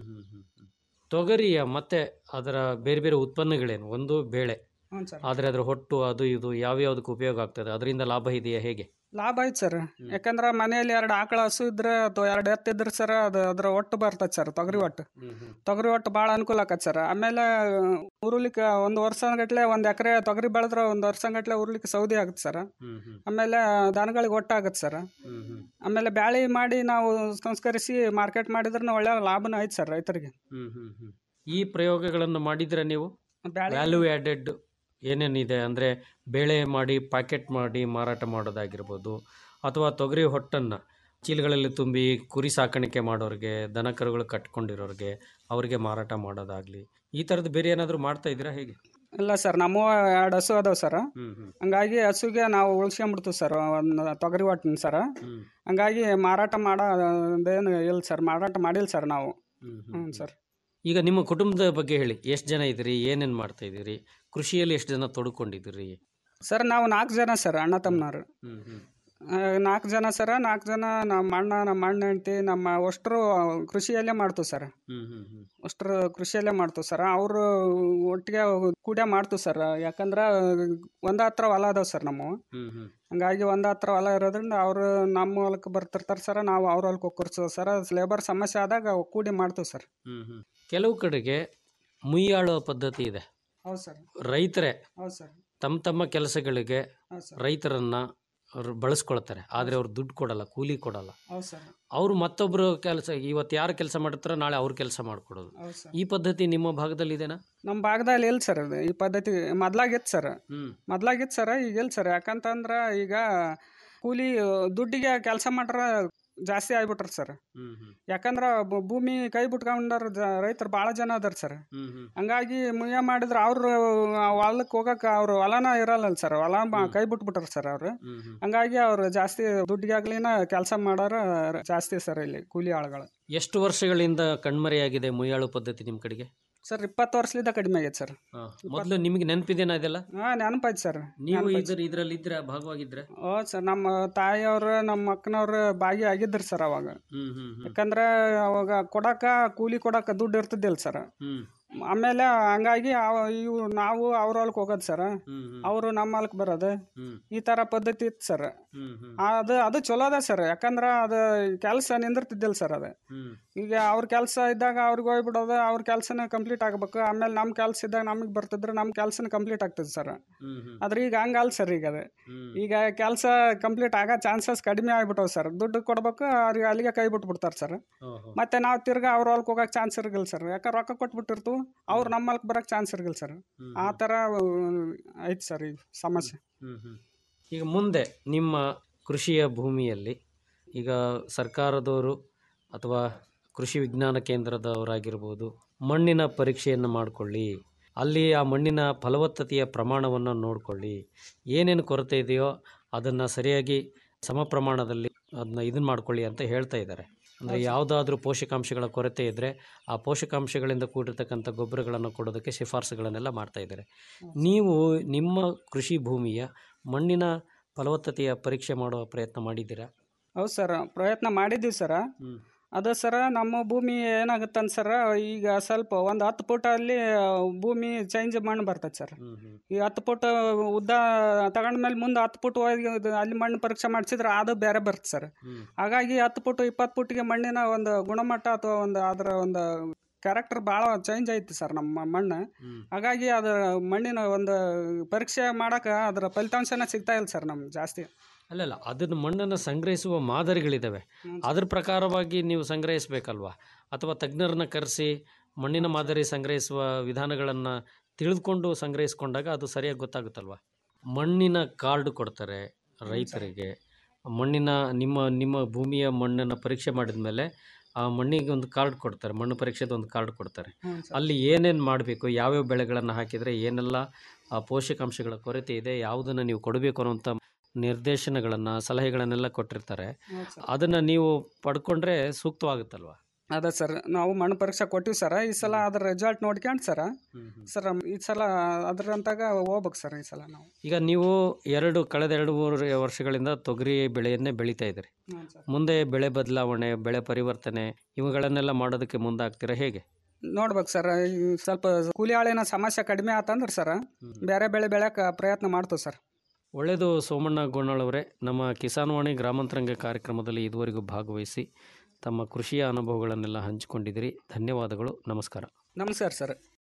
ತೊಗರಿಯ ಮತ್ತೆ ಅದರ ಬೇರೆ ಬೇರೆ ಉತ್ಪನ್ನಗಳೇನು ಒಂದು ಬೇಳೆ ಹ್ಞೂ ಸರ್ ಆದರೆ ಅದರ ಹೊಟ್ಟು ಅದು ಇದು ಯಾವ್ಯಾವುದಕ್ಕೆ ಉಪಯೋಗ ಆಗ್ತದೆ ಅದರಿಂದ ಲಾಭ ಇದೆಯಾ ಹೇಗೆ ಲಾಭ ಐತೆ ಸರ್ ಯಾಕಂದ್ರೆ ಮನೆಯಲ್ಲಿ ಎರಡು ಆಕಳ ಹಸು ಇದ್ರೆ ಅಥವಾ ಎರಡು ಎತ್ತಿದ್ರೆ ಸರ್ ಅದು ಅದರ ಒಟ್ಟು ಬರ್ತದೆ ಸರ್ ತೊಗರಿ ಒಟ್ಟು ತೊಗರಿ ಒಟ್ಟು ಭಾಳ ಅನುಕೂಲ ಆಕತ್ತೆ ಸರ್ ಆಮೇಲೆ ಉರುಲಿಕ್ಕೆ ಒಂದು ವರ್ಷಗಟ್ಲೆ ಒಂದು ಎಕರೆ ತೊಗರಿ ಬೆಳೆದ್ರೆ ಒಂದು ವರ್ಷಗಟ್ಲೆ ಉರುಲಿಕ್ಕೆ ಸೌದಿ ಆಗುತ್ತೆ ಸರ್ ಆಮೇಲೆ ದನಗಳಿಗೆ ಒಟ್ಟಾಗುತ್ತೆ ಸರ್ ಆಮೇಲೆ ಬ್ಯಾಳಿ ಮಾಡಿ ನಾವು ಸಂಸ್ಕರಿಸಿ ಮಾರ್ಕೆಟ್ ಮಾಡಿದ್ರೆ ಒಳ್ಳೆ ಲಾಭನೂ ಐತೆ ಸರ್ ರೈತರಿಗೆ ಈ ಪ್ರಯೋಗಗಳನ್ನು ಮಾಡಿದ್ರೆ ನೀವು ಬ್ಯಾಳೆ ವ್ಯಾಲ್ಯೂ ಆ್ಯಡೆಡ್ ಏನೇನಿದೆ ಅಂದರೆ ಬೇಳೆ ಮಾಡಿ ಪ್ಯಾಕೆಟ್ ಮಾಡಿ ಮಾರಾಟ ಮಾಡೋದಾಗಿರ್ಬೋದು ಅಥವಾ ತೊಗರಿ ಹೊಟ್ಟನ್ನು ಚೀಲಗಳಲ್ಲಿ ತುಂಬಿ ಕುರಿ ಸಾಕಾಣಿಕೆ ಮಾಡೋರಿಗೆ ದನ ಕರುಗಳು ಕಟ್ಕೊಂಡಿರೋರಿಗೆ ಅವರಿಗೆ ಮಾರಾಟ ಮಾಡೋದಾಗಲಿ ಈ ಥರದ್ದು ಬೇರೆ ಏನಾದರೂ ಮಾಡ್ತಾ ಇದ್ದೀರಾ ಹೇಗೆ ಇಲ್ಲ ಸರ್ ನಮ್ಮ ಎರಡು ಹಸು ಅದಾವ ಸರ್ ಹಂಗಾಗಿ ಹಸುಗೆ ನಾವು ಉಳ್ಸ್ಕೊಂಬಿಡ್ತೀವಿ ಸರ್ ಒಂದು ತೊಗರಿ ಒಟ್ಟಿನ ಸರ್ ಹಂಗಾಗಿ ಮಾರಾಟ ಮಾಡೋದೇನು ಇಲ್ಲ ಸರ್ ಮಾರಾಟ ಮಾಡಿಲ್ಲ ಸರ್ ನಾವು ಹ್ಞೂ ಸರ್ ಈಗ ನಿಮ್ಮ ಕುಟುಂಬದ ಬಗ್ಗೆ ಹೇಳಿ ಎಷ್ಟು ಜನ ಇದ್ದೀರಿ ಏನೇನು ಮಾಡ್ತಾ ಇದ್ದೀರಿ ಕೃಷಿಯಲ್ಲಿ ಎಷ್ಟು ಜನ ತೊಡ್ಕೊಂಡಿದ್ದೀರಿ ಸರ್ ನಾವು ನಾಲ್ಕು ಜನ ಸರ್ ಅಣ್ಣ ತಮ್ಮನವ್ರು ನಾಲ್ಕು ಜನ ಸರ ನಾಲ್ಕು ಜನ ನಮ್ಮ ಅಣ್ಣ ನಮ್ಮ ಅಣ್ಣ ಹೆಂಡ್ತಿ ನಮ್ಮ ಅಷ್ಟರು ಕೃಷಿಯಲ್ಲೇ ಮಾಡ್ತೀವಿ ಸರ್ ಅಷ್ಟರು ಕೃಷಿಯಲ್ಲೇ ಮಾಡ್ತೀವಿ ಸರ್ ಅವರು ಒಟ್ಟಿಗೆ ಕೂಡ ಮಾಡ್ತೀವಿ ಸರ್ ಯಾಕಂದ್ರೆ ಒಂದ ಹತ್ರ ಹೊಲ ಅದಾವ ಸರ್ ನಮ್ಮ ಹಂಗಾಗಿ ಒಂದ ಹತ್ರ ಹೊಲ ಇರೋದ್ರಿಂದ ಅವರು ನಮ್ಮ ಹೊಲಕ್ಕೆ ಬರ್ತಿರ್ತಾರೆ ಸರ್ ನಾವು ಅವ್ರ ಹೊಲಕ್ಕೆ ಹೋಗ್ಕೊರ್ಸೋ ಸರ್ ಲೇಬರ್ ಸಮಸ್ಯೆ ಆದಾಗ ಕೂಡಿ ಮಾಡ್ತೀವಿ ಸರ್ ಕೆಲವು ಕಡೆಗೆ ಮುಯ್ಯಾಳುವ ಪದ್ಧತಿ ಇದೆ ಹೌದು ಸರ್ ರೈತರೇ ಹೌದು ಸರ್ ತಮ್ಮ ತಮ್ಮ ಕೆಲಸಗಳಿಗೆ ಹೌದು ಸರ್ ರೈತರನ್ನ ಅವ್ರು ಬಳಸ್ಕೊಳ್ತಾರೆ ಆದರೆ ಅವ್ರು ದುಡ್ಡು ಕೊಡಲ್ಲ ಕೂಲಿ ಕೊಡಲ್ಲ ಹೌದು ಸರ್ ಅವರು ಮತ್ತೊಬ್ಬರು ಕೆಲಸ ಇವತ್ತು ಯಾರು ಕೆಲಸ ಮಾಡ್ತಾರೋ ನಾಳೆ ಅವ್ರು ಕೆಲಸ ಮಾಡಿಕೊಡೋದು ಹೌದು ಸರ್ ಈ ಪದ್ಧತಿ ನಿಮ್ಮ ಭಾಗದಲ್ಲಿ ಇದೆನಾ ನಮ್ಮ ಭಾಗದಲ್ಲಿ ಇಲ್ಲ ಸರ್ ಅದು ಈ ಪದ್ಧತಿ ಮೊದ್ಲಾಗಿತ್ತು ಸರ್ ಹ್ಮ್. ಮೊದ್ಲಾಗಿತ್ತು ಸರ್ ಈಗ ಇಲ್ಲ ಸರ್ ಯಾಕಂತಂದ್ರೆ ಈಗ ಕೂಲಿ ದುಡ್ಡಿಗೆ ಕೆಲಸ ಮಾಡ್ರ ಜಾಸ್ತಿ ಆಗ್ಬಿಟ್ರ ಸರ್ ಹ್ಮ್ ಹ್ಮ್ ಯಾಕಂದ್ರೆ ಬ- ಭೂಮಿ ಕೈ ಬಿಟ್ಕೊಂಡಾರ ರೈತರು ಭಾಳ ಜನ ಅದಾರ ಸರ್ ಹ್ಮ್ ಹ್ಮ್ ಹಂಗಾಗಿ ಮುಯ್ಯ ಮಾಡಿದ್ರೆ ಅವ್ರು ಹೊಲಕ್ಕೆ ಹೋಗಕ್ಕೆ ಅವ್ರು ಹೊಲನ ಇರಲ್ಲ ಸರ್ ಹೊಲ ಮ- ಕೈ ಬಿಟ್ಬಿಟ್ರ ಸರ್ ಅವ್ರು ಹ್ಮ್ ಹ್ಮ್ ಹಂಗಾಗಿ ಅವ್ರು ಜಾಸ್ತಿ ದುಡ್ಡಿಗಾಗ್ಲಿನ ಕೆಲಸ ಮಾಡೋರು ಜಾಸ್ತಿ ಸರ್ ಇಲ್ಲಿ ಕೂಲಿ ಆಳುಗಳು ಎಷ್ಟು ವರ್ಷಗಳಿಂದ ಕಣ್ಮರೆಯಾಗಿದೆ ಮುಯ್ಯಾಳು ಪದ್ಧತಿ ನಿಮ್ಮ ಕಡೆಗೆ ಸರ್ ಇಪ್ಪತ್ತು ವರ್ಷದಿಂದ ಕಡಿಮೆ ಆಗೈತೆ ಸರ್ ಮೊದಲು ನಿಮಗೆ ನೆನಪಿದೇನಾ ಇದೆಲ್ಲ ಹಾಂ ನೆನಪಾಯ್ತು ಸರ್ ನೀವು ಇದ್ರ ಇದ್ರಲ್ಲಿ ಇದ್ರ ಭಾಗವಾಗಿದ್ರೆ ಓ ಸರ್ ನಮ್ಮ ತಾಯಿಯವ್ರು ನಮ್ಮ ಅಕ್ಕನವ್ರು ಭಾಗಿಯಾಗಿದ್ರು ಸರ್ ಅವಾಗ ಹ್ಮ್ ಹ್ಮ್ ಹ್ಮ್ ಯಾಕಂದ್ರೆ ಅವಾಗ ಕೊಡಕ ಕೂಲಿ ಕೊಡಕ ದುಡ್ಡು ಇರ್ತಿದ್ದಿಲ್ಲ ಸರ್ ಹ್ಮ್ ಆಮೇಲೆ ಹಂಗಾಗಿ ಅವ- ಇವು ನಾವು ಅವ್ರ ಹೊಲಕ್ಕೆ ಹೋಗೋದು ಸರ್ ಹ್ಮ್ ಹ್ಮ್ ಅವರು ನಮ್ಮ ಹೊಲಕ್ಕೆ ಬರೋದು ಹ್ಮ್ ಈ ಥರ ಪದ್ಧತಿ ಇತ್ತು ಸರ್ ಹ್ಮ್ ಹ್ಮ್ ಅದು ಅದು ಚಲೋ ಅದ ಸರ್ ಯಾಕಂದ್ರೆ ಅದು ಕೆಲಸ ನಿಂದಿರ್ತಿದ್ದಿಲ್ಲ ಸರ್ ಅದು ಹ್ಮ್ ಈಗ ಅವ್ರ ಕೆಲಸ ಇದ್ದಾಗ ಅವ್ರಿಗೆ ಹೋಗ್ಬಿಡೋದು ಅವ್ರ ಕೆಲಸನ ಕಂಪ್ಲೀಟ್ ಆಗ್ಬೇಕು ಆಮೇಲೆ ನಮ್ಮ ಕೆಲಸ ಇದ್ದಾಗ ನಮಗೆ ಬರ್ತಿದ್ರೆ ನಮ್ಮ ಕೆಲಸನ ಕಂಪ್ಲೀಟ್ ಆಗ್ತದೆ ಸರ್ ಹ್ಮ್ ಹ್ಮ್ ಆದ್ರೆ ಈಗ ಹಂಗಲ್ಲ ಸರ್ ಈಗ ಅದು ಹ್ಮ್ ಈಗ ಕೆಲಸ ಕಂಪ್ಲೀಟ್ ಆಗೋ ಚಾನ್ಸಸ್ ಕಡಿಮೆ ಆಗ್ಬಿಟ್ಟವು ಸರ್ ದುಡ್ಡು ಕೊಡ್ಬೇಕು ಅವ್ರಿಗೆ ಅಲ್ಲಿಗೆ ಕೈ ಬಿಟ್ಬಿಡ್ತಾರೆ ಸರ್ ಓಹೋ. ಮತ್ತೆ ನಾವು ತಿರ್ಗಾ ಅವ್ರ ಹೊಲಕ್ಕೆ ಹೋಗಕ್ಕೆ ಚಾನ್ಸ್ ಇರಗಿಲ್ಲ ಸರ್ ಯಾಕೆ ರೊಕ್ಕ ಕೊಟ್ಬಿಟ್ಟಿರ್ತು ಅವ್ರು ನಮ್ಮ ಹೊಲಕ್ಕೆ ಬರೋಕ್ಕೆ ಚಾನ್ಸ್ ಇರಗಿಲ್ಲ ಸರ್ ಹ್ಮ್ ಆ ಥರ ಐತೆ ಸರ್ ಈ ಸಮಸ್ಯೆ ಹ್ಮ್ ಹ್ಮ್ ಈಗ ಮುಂದೆ ನಿಮ್ಮ ಕೃಷಿಯ ಭೂಮಿಯಲ್ಲಿ ಈಗ ಸರ್ಕಾರದವರು ಅಥವಾ ಕೃಷಿ ವಿಜ್ಞಾನ ಕೇಂದ್ರದವರಾಗಿರ್ಬೋದು ಮಣ್ಣಿನ ಪರೀಕ್ಷೆಯನ್ನು ಮಾಡಿಕೊಳ್ಳಿ ಅಲ್ಲಿ ಆ ಮಣ್ಣಿನ ಫಲವತ್ತತೆಯ ಪ್ರಮಾಣವನ್ನು ನೋಡಿಕೊಳ್ಳಿ ಏನೇನು ಕೊರತೆ ಇದೆಯೋ ಅದನ್ನು ಸರಿಯಾಗಿ ಸಮ ಪ್ರಮಾಣದಲ್ಲಿ ಅದನ್ನ ಇದನ್ನು ಮಾಡ್ಕೊಳ್ಳಿ ಅಂತ ಹೇಳ್ತಾ ಇದ್ದಾರೆ ಅಂದರೆ ಯಾವುದಾದ್ರೂ ಪೋಷಕಾಂಶಗಳ ಕೊರತೆ ಇದ್ದರೆ ಆ ಪೋಷಕಾಂಶಗಳಿಂದ ಕೂಡಿರ್ತಕ್ಕಂಥ ಗೊಬ್ಬರಗಳನ್ನು ಕೊಡೋದಕ್ಕೆ ಶಿಫಾರಸುಗಳನ್ನೆಲ್ಲ ಮಾಡ್ತಾ ಇದ್ದಾರೆ ನೀವು ನಿಮ್ಮ ಕೃಷಿ ಭೂಮಿಯ ಮಣ್ಣಿನ ಫಲವತ್ತತೆಯ ಪರೀಕ್ಷೆ ಮಾಡುವ ಪ್ರಯತ್ನ ಮಾಡಿದ್ದೀರಾ ಹೌದು ಸರ್ ಪ್ರಯತ್ನ ಮಾಡಿದ್ದೀವಿ ಸರ ಹ್ಮ್. ಅದು ಸರ ನಮ್ಮ ಭೂಮಿ ಏನಾಗುತ್ತಂತ ಸರ ಈಗ ಸ್ವಲ್ಪ ಒಂದು ಹತ್ತು ಫುಟಲ್ಲಿ ಭೂಮಿ ಚೇಂಜ್ ಮಣ್ಣು ಬರ್ತೈತೆ ಸರ್ ಈ ಹತ್ತು ಫುಟ್ ಉದ್ದ ತಗೊಂಡ್ಮೇಲೆ ಮುಂದೆ ಹತ್ತು ಫುಟ್ ಹೋಗಿ ಇದು ಅಲ್ಲಿ ಮಣ್ಣು ಪರೀಕ್ಷೆ ಮಾಡಿಸಿದ್ರೆ ಅದು ಬೇರೆ ಬರುತ್ತೆ ಸರ್ ಹಾಗಾಗಿ ಹತ್ತು ಫುಟ್ ಇಪ್ಪತ್ತು ಫುಟ್ಗೆ ಮಣ್ಣಿನ ಒಂದು ಗುಣಮಟ್ಟ ಅಥವಾ ಒಂದು ಅದರ ಒಂದು ಕ್ಯಾರೆಕ್ಟರ್ ಭಾಳ ಚೇಂಜ್ ಐತಿ ಸರ್ ನಮ್ಮ ಮಣ್ಣು ಹಾಗಾಗಿ ಅದು ಮಣ್ಣಿನ ಒಂದು ಪರೀಕ್ಷೆ ಮಾಡೋಕೆ ಅದರ ಫಲಿತಾಂಶನ ಸಿಗ್ತಾ ಇಲ್ಲ ಸರ್ ನಮ್ಗೆ ಜಾಸ್ತಿ ಅಲ್ಲಲ್ಲ ಅದನ್ನು ಮಣ್ಣನ್ನು ಸಂಗ್ರಹಿಸುವ ಮಾದರಿಗಳಿದ್ದಾವೆ ಅದ್ರ ಪ್ರಕಾರವಾಗಿ ನೀವು ಸಂಗ್ರಹಿಸಬೇಕಲ್ವಾ ಅಥವಾ ತಜ್ಞರನ್ನ ಕರೆಸಿ ಮಣ್ಣಿನ ಮಾದರಿ ಸಂಗ್ರಹಿಸುವ ವಿಧಾನಗಳನ್ನು ತಿಳಿದುಕೊಂಡು ಸಂಗ್ರಹಿಸ್ಕೊಂಡಾಗ ಅದು ಸರಿಯಾಗಿ ಗೊತ್ತಾಗುತ್ತಲ್ವಾ ಮಣ್ಣಿನ ಕಾರ್ಡ್ ಕೊಡ್ತಾರೆ ರೈತರಿಗೆ ಮಣ್ಣಿನ ನಿಮ್ಮ ನಿಮ್ಮ ಭೂಮಿಯ ಮಣ್ಣನ್ನು ಪರೀಕ್ಷೆ ಮಾಡಿದ ಮೇಲೆ ಆ ಮಣ್ಣಿಗೆ ಒಂದು ಕಾರ್ಡ್ ಕೊಡ್ತಾರೆ ಮಣ್ಣು ಪರೀಕ್ಷೆದ ಒಂದು ಕಾರ್ಡ್ ಕೊಡ್ತಾರೆ ಹ್ಞೂ ಸರ್. ಅಲ್ಲಿ ಏನೇನು ಮಾಡಬೇಕು ಯಾವ್ಯಾವ ಬೆಳೆಗಳನ್ನು ಹಾಕಿದರೆ ಏನೆಲ್ಲ ಆ ಪೋಷಕಾಂಶಗಳ ಕೊರತೆ ಇದೆ ಯಾವುದನ್ನು ನೀವು ಕೊಡಬೇಕು ಅನ್ನುವಂಥ ನಿರ್ದೇಶನಗಳನ್ನು ಸಲಹೆಗಳನ್ನೆಲ್ಲ ಕೊಟ್ಟಿರ್ತಾರೆ ಹೌದು ಸರ್. ಅದನ್ನು ನೀವು ಪಡ್ಕೊಂಡ್ರೆ ಸೂಕ್ತವಾಗುತ್ತಲ್ವಾ ಅದೇ ಸರ್ ನಾವು ಮಣ್ಣು ಪರೀಕ್ಷೆ ಕೊಟ್ಟಿವಿ ಸರ ಈ ಸಲ ಅದ್ರ ರಿಸಲ್ಟ್ ನೋಡ್ಕೊಂಡು ಸರ ಸರ್ ಈ ಸಲ ಅದ್ರಂತಾಗ ಹೋಗ್ಬೇಕು ಸರ್ ಈ ಸಲ ನಾವು ಈಗ ನೀವು ಎರಡು ಕಳೆದ ಎರಡು ಮೂರು ವರ್ಷಗಳಿಂದ ತೊಗರಿ ಬೆಳೆಯನ್ನೇ ಬೆಳೀತಾ ಇದ್ದೀರಿ ಹ್ಞೂ ಸರ್ ಮುಂದೆ ಬೆಳೆ ಬದಲಾವಣೆ ಬೆಳೆ ಪರಿವರ್ತನೆ ಇವುಗಳನ್ನೆಲ್ಲ ಮಾಡೋದಕ್ಕೆ ಮುಂದಾಗ್ತೀರಾ ಹೇಗೆ ನೋಡ್ಬೇಕು ಸರ್ ಈ ಸ್ವಲ್ಪ ಕೂಲಿ ಆಳಿನ ಸಮಸ್ಯೆ ಕಡಿಮೆ ಆತಂದ್ರೆ ಸರ್ ಬೇರೆ ಬೆಳೆ ಬೆಳೆಯಕ್ಕೆ ಪ್ರಯತ್ನ ಮಾಡ್ತೀವಿ ಸರ್ ಒಳ್ಳೆಯದು ಸೋಮಣ್ಣ ಗೋಣಾಳವರೇ ನಮ್ಮ ಕಿಸಾನ್ವಾಣಿ ಗ್ರಾಮಾಂತರಂಗ ಕಾರ್ಯಕ್ರಮದಲ್ಲಿ ಇದುವರೆಗೂ ಭಾಗವಹಿಸಿ ತಮ್ಮ ಕೃಷಿಯ ಅನುಭವಗಳನ್ನೆಲ್ಲ ಹಂಚಿಕೊಂಡಿದ್ದೀರಿ ಧನ್ಯವಾದಗಳು ನಮಸ್ಕಾರ ನಮಸ್ಕಾರ ಸರ್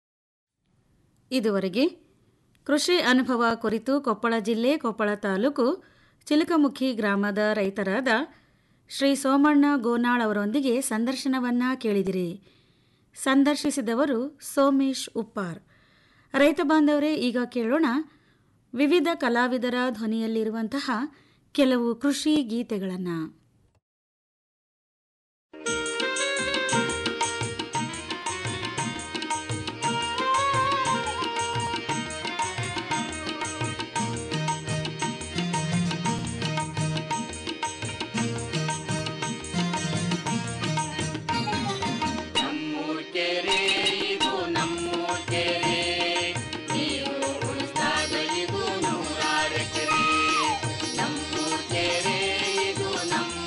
ಇದುವರೆಗೆ ಕೃಷಿ ಅನುಭವ ಕುರಿತು ಕೊಪ್ಪಳ ಜಿಲ್ಲೆ ಕೊಪ್ಪಳ ತಾಲೂಕು ಚಿಲಕಮುಖಿ ಗ್ರಾಮದ ರೈತರಾದ ಶ್ರೀ ಸೋಮಣ್ಣ ಗೋನಾಳ್ ಅವರೊಂದಿಗೆ ಸಂದರ್ಶನವನ್ನ ಕೇಳಿದಿರಿ ಸಂದರ್ಶಿಸಿದವರು ಸೋಮೇಶ್ ಉಪ್ಪಾರ್ ರೈತ ಬಾಂಧವರೇ ಈಗ ಕೇಳೋಣ ವಿವಿಧ ಕಲಾವಿದರ ಧ್ವನಿಯಲ್ಲಿರುವಂತಹ ಕೆಲವು ಕೃಷಿ ಗೀತೆಗಳನ್ನು ನಮ್ಮೂರ್ ಕೆರೆ ಇದು ನಮ್ಮೂರ್ ಕೆರೆ ನೀರು ಉಳಿಸ್ದಾಗ ಇದು ನೂರಾರು ಎಕರೆ ನಮ್ಮೂರ್ ಕೆರೆ ಇದು ನಮ್ಮ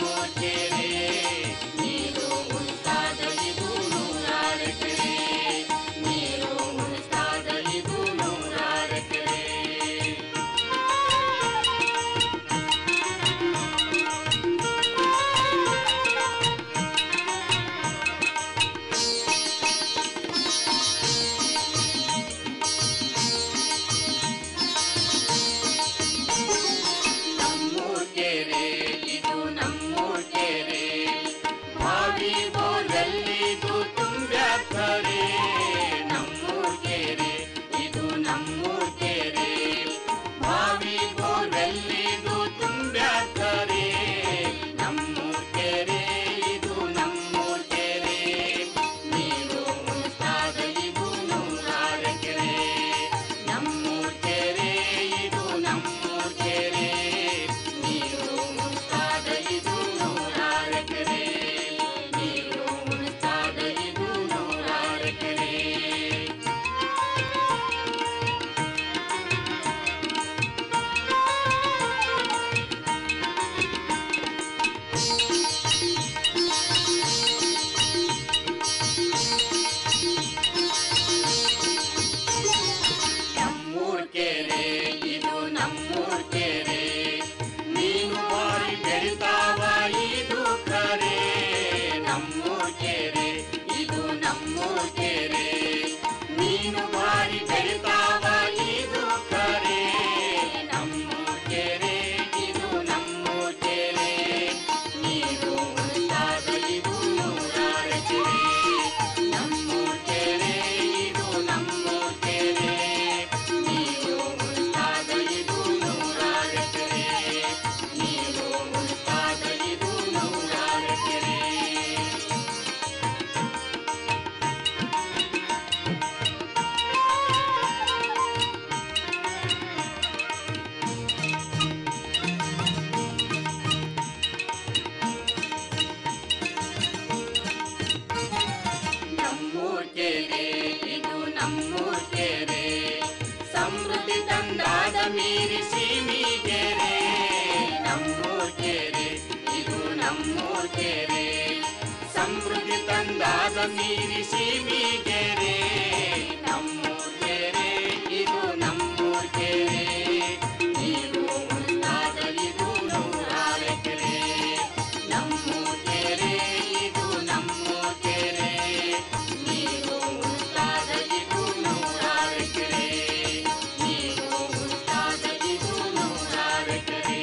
ನಮ್ಮೂರ್ ಕೆರೆ ಸಮೃದ್ಧಿ ತಂದಾದ ನೀರಿ ಸೀಮಿಗೆರೆ ನಮ್ಮೂರ್ ಕೆರೆ ಇದು ನಮ್ಮೂರ್ ಕೆರೆ ನೀರು ಉಳಿತಾದ ಇದು ನೂರಾರು ಎಕರೆ ನಮ್ಮೂರ್ ಕೆರೆ ಇದು ನಮ್ಮೂರ್ ಕೆರೆ ನೀರು ಉಳಿತಾದ ಇದು ನೂರಾರು ಎಕರೆ ನೀರು ಉಳಿತಾದ ಇದು ನೂರಾರು ಎಕರೆ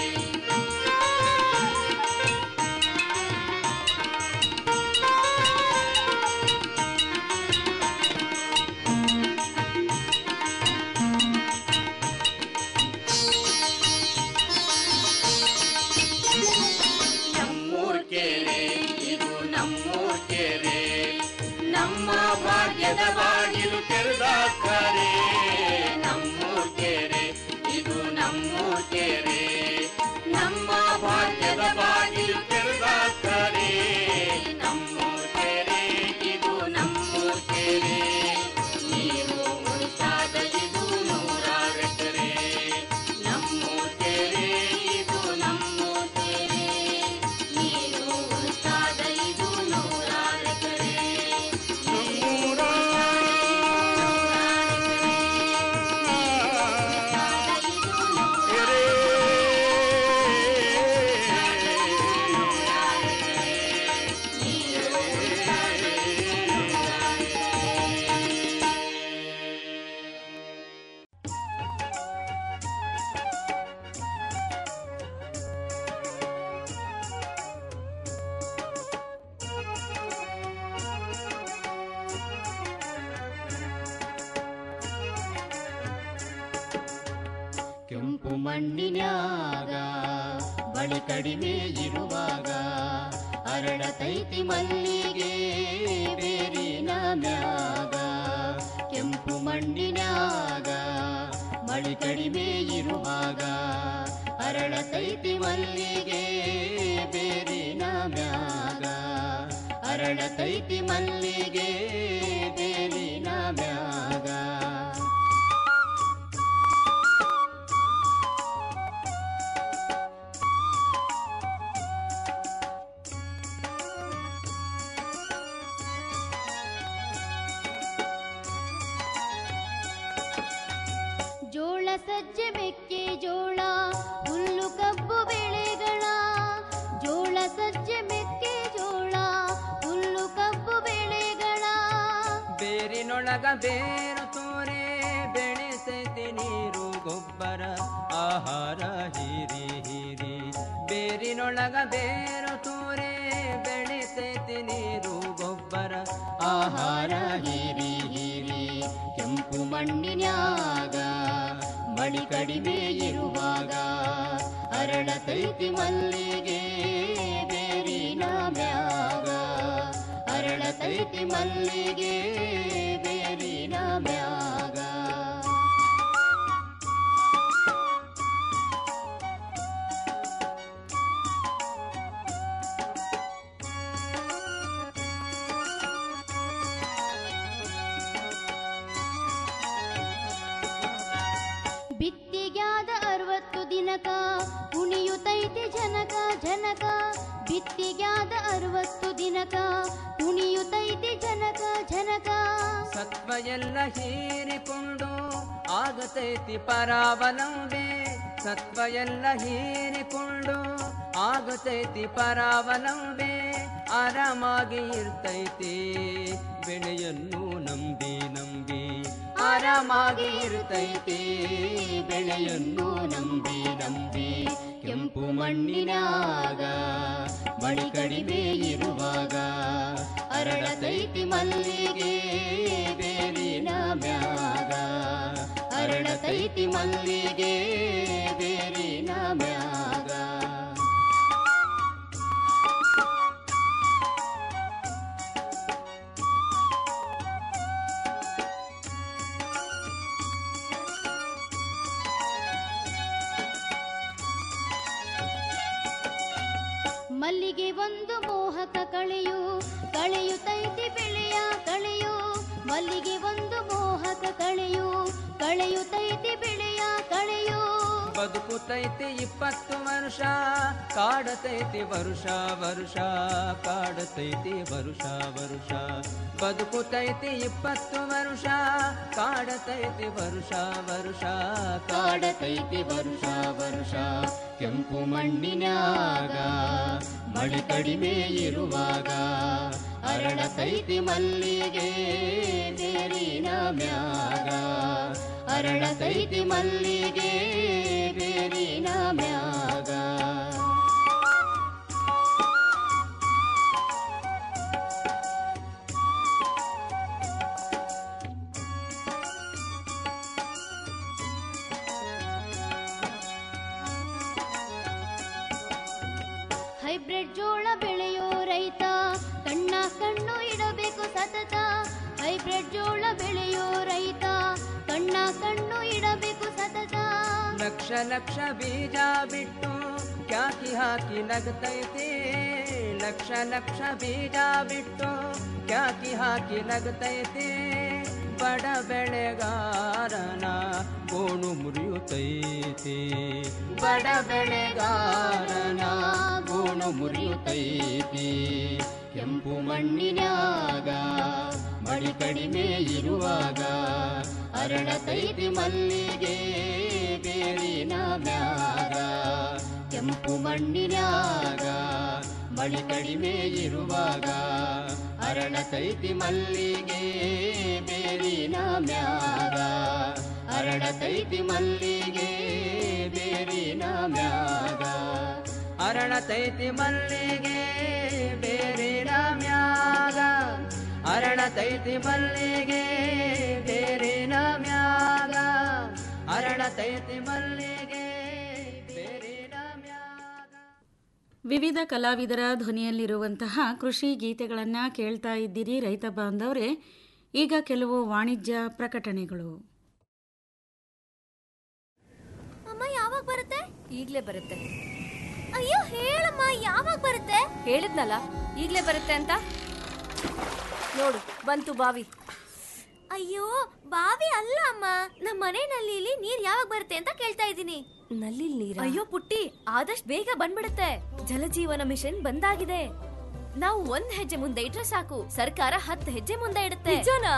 ನಮ್ಮೂರ್ ಕೆರೆ ಇದು ನಮ್ಮೂರ್ ಕೆರೆ ನಮ್ಮ ಭಾಗ್ಯದ ಬಾಗಿಲು ತೆರೆದಾಕರೆ ನಮ್ಮೂರ್ ಕೆರೆ ಇದು ನಮ್ಮೂರ್ ಕೆರೆ ನಮ್ಮ ಭಾಗ್ಯದ ಬಾಗಿಲು ತೆರೆದಾಕರೆ ನಮ್ಮೂರ್ ಕೆರೆ ಇದು ನಮ್ಮೂರ್ ಕೆರೆ ನೀರು ಉಳಿತಾದ ಇದು ನೂರಾರು ಎಕರೆ ನಮ್ಮೂರ್ ಕೆರೆ ಇದು ನಮ್ಮೂರ್ ಕೆರೆ ನೀರು ಉಳಿತಾದ ಇದು ನೂರಾರು ಎಕರೆ ಕೆಂಪು ಮಣ್ಣಿನ್ಯಾಗ ಬಳಿ ಕಡಿಮೆ ಇರುವಾಗ ಅರಳತೈತಿ ಮಲ್ಲಿಗೆ ಬೇರಿನ ಮ್ಯಾಗ ಕೆಂಪು ಮಣ್ಣಿನ್ಯಾಗ ಮಳಿ ಕಡಿಮೆ ಇರುವಾಗ ಅರಳತೈತಿ ಮಲ್ಲಿಗೆ ಬೇರಿನ ಮ್ಯಾಗ ಅರಳತೈತಿ ಮಲ್ಲಿಗೆ ಬೇರಿನ ಮ್ಯಾಗ ಜೋಳ ಸಜ್ಜೆ ಮೆಕ್ಕೆ ಜೋಳ ಹುಲ್ಲು ಕಬ್ಬು ಬೆಳೆಗಳ ಜೋಳ ಸಜ್ಜೆ ಮೆಕ್ಕೆ ಜೋಳ ಹುಲ್ಲು ಕಬ್ಬು ಬೆಳೆಗಳ ಬೇರಿನೊಳಗ ಬೇರು ತೋರೆ ಬೆಳೆಸೈತಿ ನೀರು ಗೊಬ್ಬರ ಆಹಾರ ಹೀರಿ ಹೀರಿ ಬೇರಿನೊಳಗ ಬೇರು ತೋರೆ ಬೆಳೆಸೈತಿ ನೀರು ಗೊಬ್ಬರ ಆಹಾರ ಹೀರಿ ಹೀರಿ ಕೆಂಪು ಮಣ್ಣಿನ್ಯಾಗ ಮಳಿ ಕಡಿಮೆ ಇರುವಾಗ ಅರಳತೈತಿ ಮಲ್ಲಿಗೆ ಬೇರಿನ ಮ್ಯಾಗ ಅರಳತೈತಿ ಮಲ್ಲಿಗೆ ಬೇರಿನ ಮ್ಯಾಗ ಬಿತ್ತಿಗ್ಯಾದ ಅರವತ್ತು ದಿನಕ ಕುಣಿಯುತ್ತೈತಿ ಜನಕ ಜನಕ ಬಿತ್ತಿಗ್ಯಾದ ಅರವತ್ತು ದಿನಕ ಕುಣಿಯುತ್ತೈತಿ ಜನಕ ಜನಕ ಸತ್ವ ಎಲ್ಲ ಹೀರಿಕೊಂಡು ಆಗತೈತಿ ಪರಾವಲಂಬೆ ಸತ್ವ ಎಲ್ಲ ಹೀರಿಕೊಂಡು ಆಗತೈತಿ ಪರಾವಲಂಬೆ ಆರಾಮಾಗಿ ಇರ್ತೈತಿ ಬೆಳೆಯನ್ನು ನಂಬಿ ನಂಬಿ ಆರಾಮಾಗಿ ಇರುತ್ತೈತಿ ಬೆಳೆಯನ್ನು ನಂಬಿ ನಂಬಿ ಕೆಂಪು ಮಣ್ಣಿನಾಗ ಮಳಿ ಕಡಿಮೆ ಇರುವಾಗ ಅರಳತೈತಿ ಮಲ್ಲಿಗೆ ಬೇರಿನ ಮ್ಯಾಗ ಅರಳತೈತಿ ಮಲ್ಲಿಗೆ ಬೇರಿನ ಮ್ಯಾಗ ಮಲ್ಲಿಗೆ ಒಂದು ಮೋಹಕ ಕಳೆಯು ಕಳೆಯುತ್ತೈತಿ ಬೆಳೆಯ ಕಳೆಯು ಮಲ್ಲಿಗೆ ಒಂದು ಮೋಹಕ ಕಳೆಯು ಕಳೆಯುತ್ತೈತಿ ಬೆಳೆಯ ಕಳೆಯು ಬದುಕುತೈತಿ ಇಪ್ಪತ್ತು ವರ್ಷ ಕಾಡತೈತಿ ವರುಷ ವರುಷ ಕಾಡತೈತಿ ವರುಷ ವರುಷ ಬದುಕುತೈತಿ ಇಪ್ಪತ್ತು ವರ್ಷ ಕಾಡತೈತಿ ವರುಷ ವರುಷ ಕಾಡತೈತಿ ವರುಷ ವರುಷ ಕೆಂಪು ಮಣ್ಣಿನ್ಯಾಗ ಮಳೆ ಕಡಿಮೆ ಇರುವಾಗ ಅರಳತೈತಿ ಮಲ್ಲಿಗೆ ಬೇರಿನ ಮ್ಯಾಗ ಅರಳತೈತಿ ಮಲ್ಲಿಗೆ ಬೇರಿನ ಮ್ಯಾಗ ಹೈಬ್ರಿಡ್ ಜೋಳ ಬೆಳೆಯೋ ರೈತ ಕಣ್ಣ ಕಣ್ಣು ಇಡಬೇಕು ಸತತ ಹೈಬ್ರಿಡ್ ಜೋಳ ಬೆಳೆಯೋ ರೈತ ಕಣ್ಣ ಕಣ್ಣು ಇಡಬೇಕು ಸತತ ಲಕ್ಷ ಲಕ್ಷ ಬೀಜ ಬಿಟ್ಟು ಕ್ಯಾಕಿ ಹಾಕಿ ನಗತೈತಿ ಲಕ್ಷ ಲಕ್ಷ ಬೀಜ ಬಿಟ್ಟು ಕ್ಯಾಕಿ ಹಾಕಿ ನಗತೈತಿ ಬಡ ಬೆಳೆಗಾರನ ಗೋಣು ಮುರಿಯುತ್ತೈತಿ ಬಡ ಬೆಳೆಗಾರನ ಗೋಣು ಮುರಿಯುತ್ತೈತಿ ಕೆಂಪು ಮಣ್ಣಿನ್ಯಾಗ ಮಳಿ ಕಡಿಮೆ ಇರುವಾಗ ಅರಳತೈತಿ ಮಲ್ಲಿಗೆ ಬೇರಿನ ಮ್ಯಾಗ ಕೆಂಪು ಮಣ್ಣಿನ್ಯಾಗ ಮಳಿ ಕಡಿಮೆ ಇರುವಾಗ ಅರಳತೈತಿ ಮಲ್ಲಿಗೆ ಬೇರಿನ ಮ್ಯಾಗ ಅರಳತೈತಿ ಮಲ್ಲಿಗೆ ಬೇರಿನ ಮ್ಯಾಗ ಅರಳತೈತಿ ಮಲ್ಲಿಗೆ ಬೇರಿನ ಮ್ಯಾಗ ಅರಳತೈತಿ ಮಲ್ಲಿಗೆ ಬೇರಿನ ಮ್ಯಾಗ ಅರಳತೈತಿ ಮಲ್ಲಿಗೆ ಬೇರಿನ ವಿವಿಧ ಕಲಾವಿದರ ಧ್ವನಿಯಲ್ಲಿರುವಂತಹ ಕೃಷಿ ಗೀತೆಗಳನ್ನು ಕೇಳ್ತಾ ಇದ್ದೀರಿ ರೈತ ಬಾಂಧವರೇ ಈಗ ಕೆಲವು ವಾಣಿಜ್ಯ ಪ್ರಕಟಣೆಗಳು ಅಮ್ಮ ಯಾವಾಗ ಬರುತ್ತೆ ಈಗ್ಲೇ ಬರುತ್ತೆ ಅಯ್ಯೋ ಹೇಳಮ್ಮ ಯಾವಾಗ ಬರುತ್ತೆ ಹೇಳಿದ್ನಲ್ಲ ಈಗ್ಲೇ ಬರುತ್ತೆ ಅಂತ ನೋಡು ಬಂತು ಬಾವಿ ಅಯ್ಯೋ ಬಾವಿ ಅಲ್ಲ ಅಮ್ಮ ನಮ್ಮ ಮನೆ ನಲ್ಲಿಲಿ ನೀರ್ ಯಾವಾಗ ಬರುತ್ತೆ ಅಂತ ಕೇಳ್ತಾ ಇದ್ದೀನಿ ನಲ್ಲಿ ನೀರ ಅಯ್ಯೋ ಪುಟ್ಟಿ ಆದಷ್ಟು ಬೇಗ ಬಂದ್ಬಿಡುತ್ತೆ ಜಲಜೀವನ ಮಿಷನ್ ಬಂದಾಗಿದೆ ನಾವು ಒಂದ್ ಹೆಜ್ಜೆ ಮುಂದೆ ಇಟ್ರೆ ಸಾಕು ಸರ್ಕಾರ ಹತ್ತು ಹೆಜ್ಜೆ ಮುಂದೆ ಇಡುತ್ತೆ ನಿಜನಾ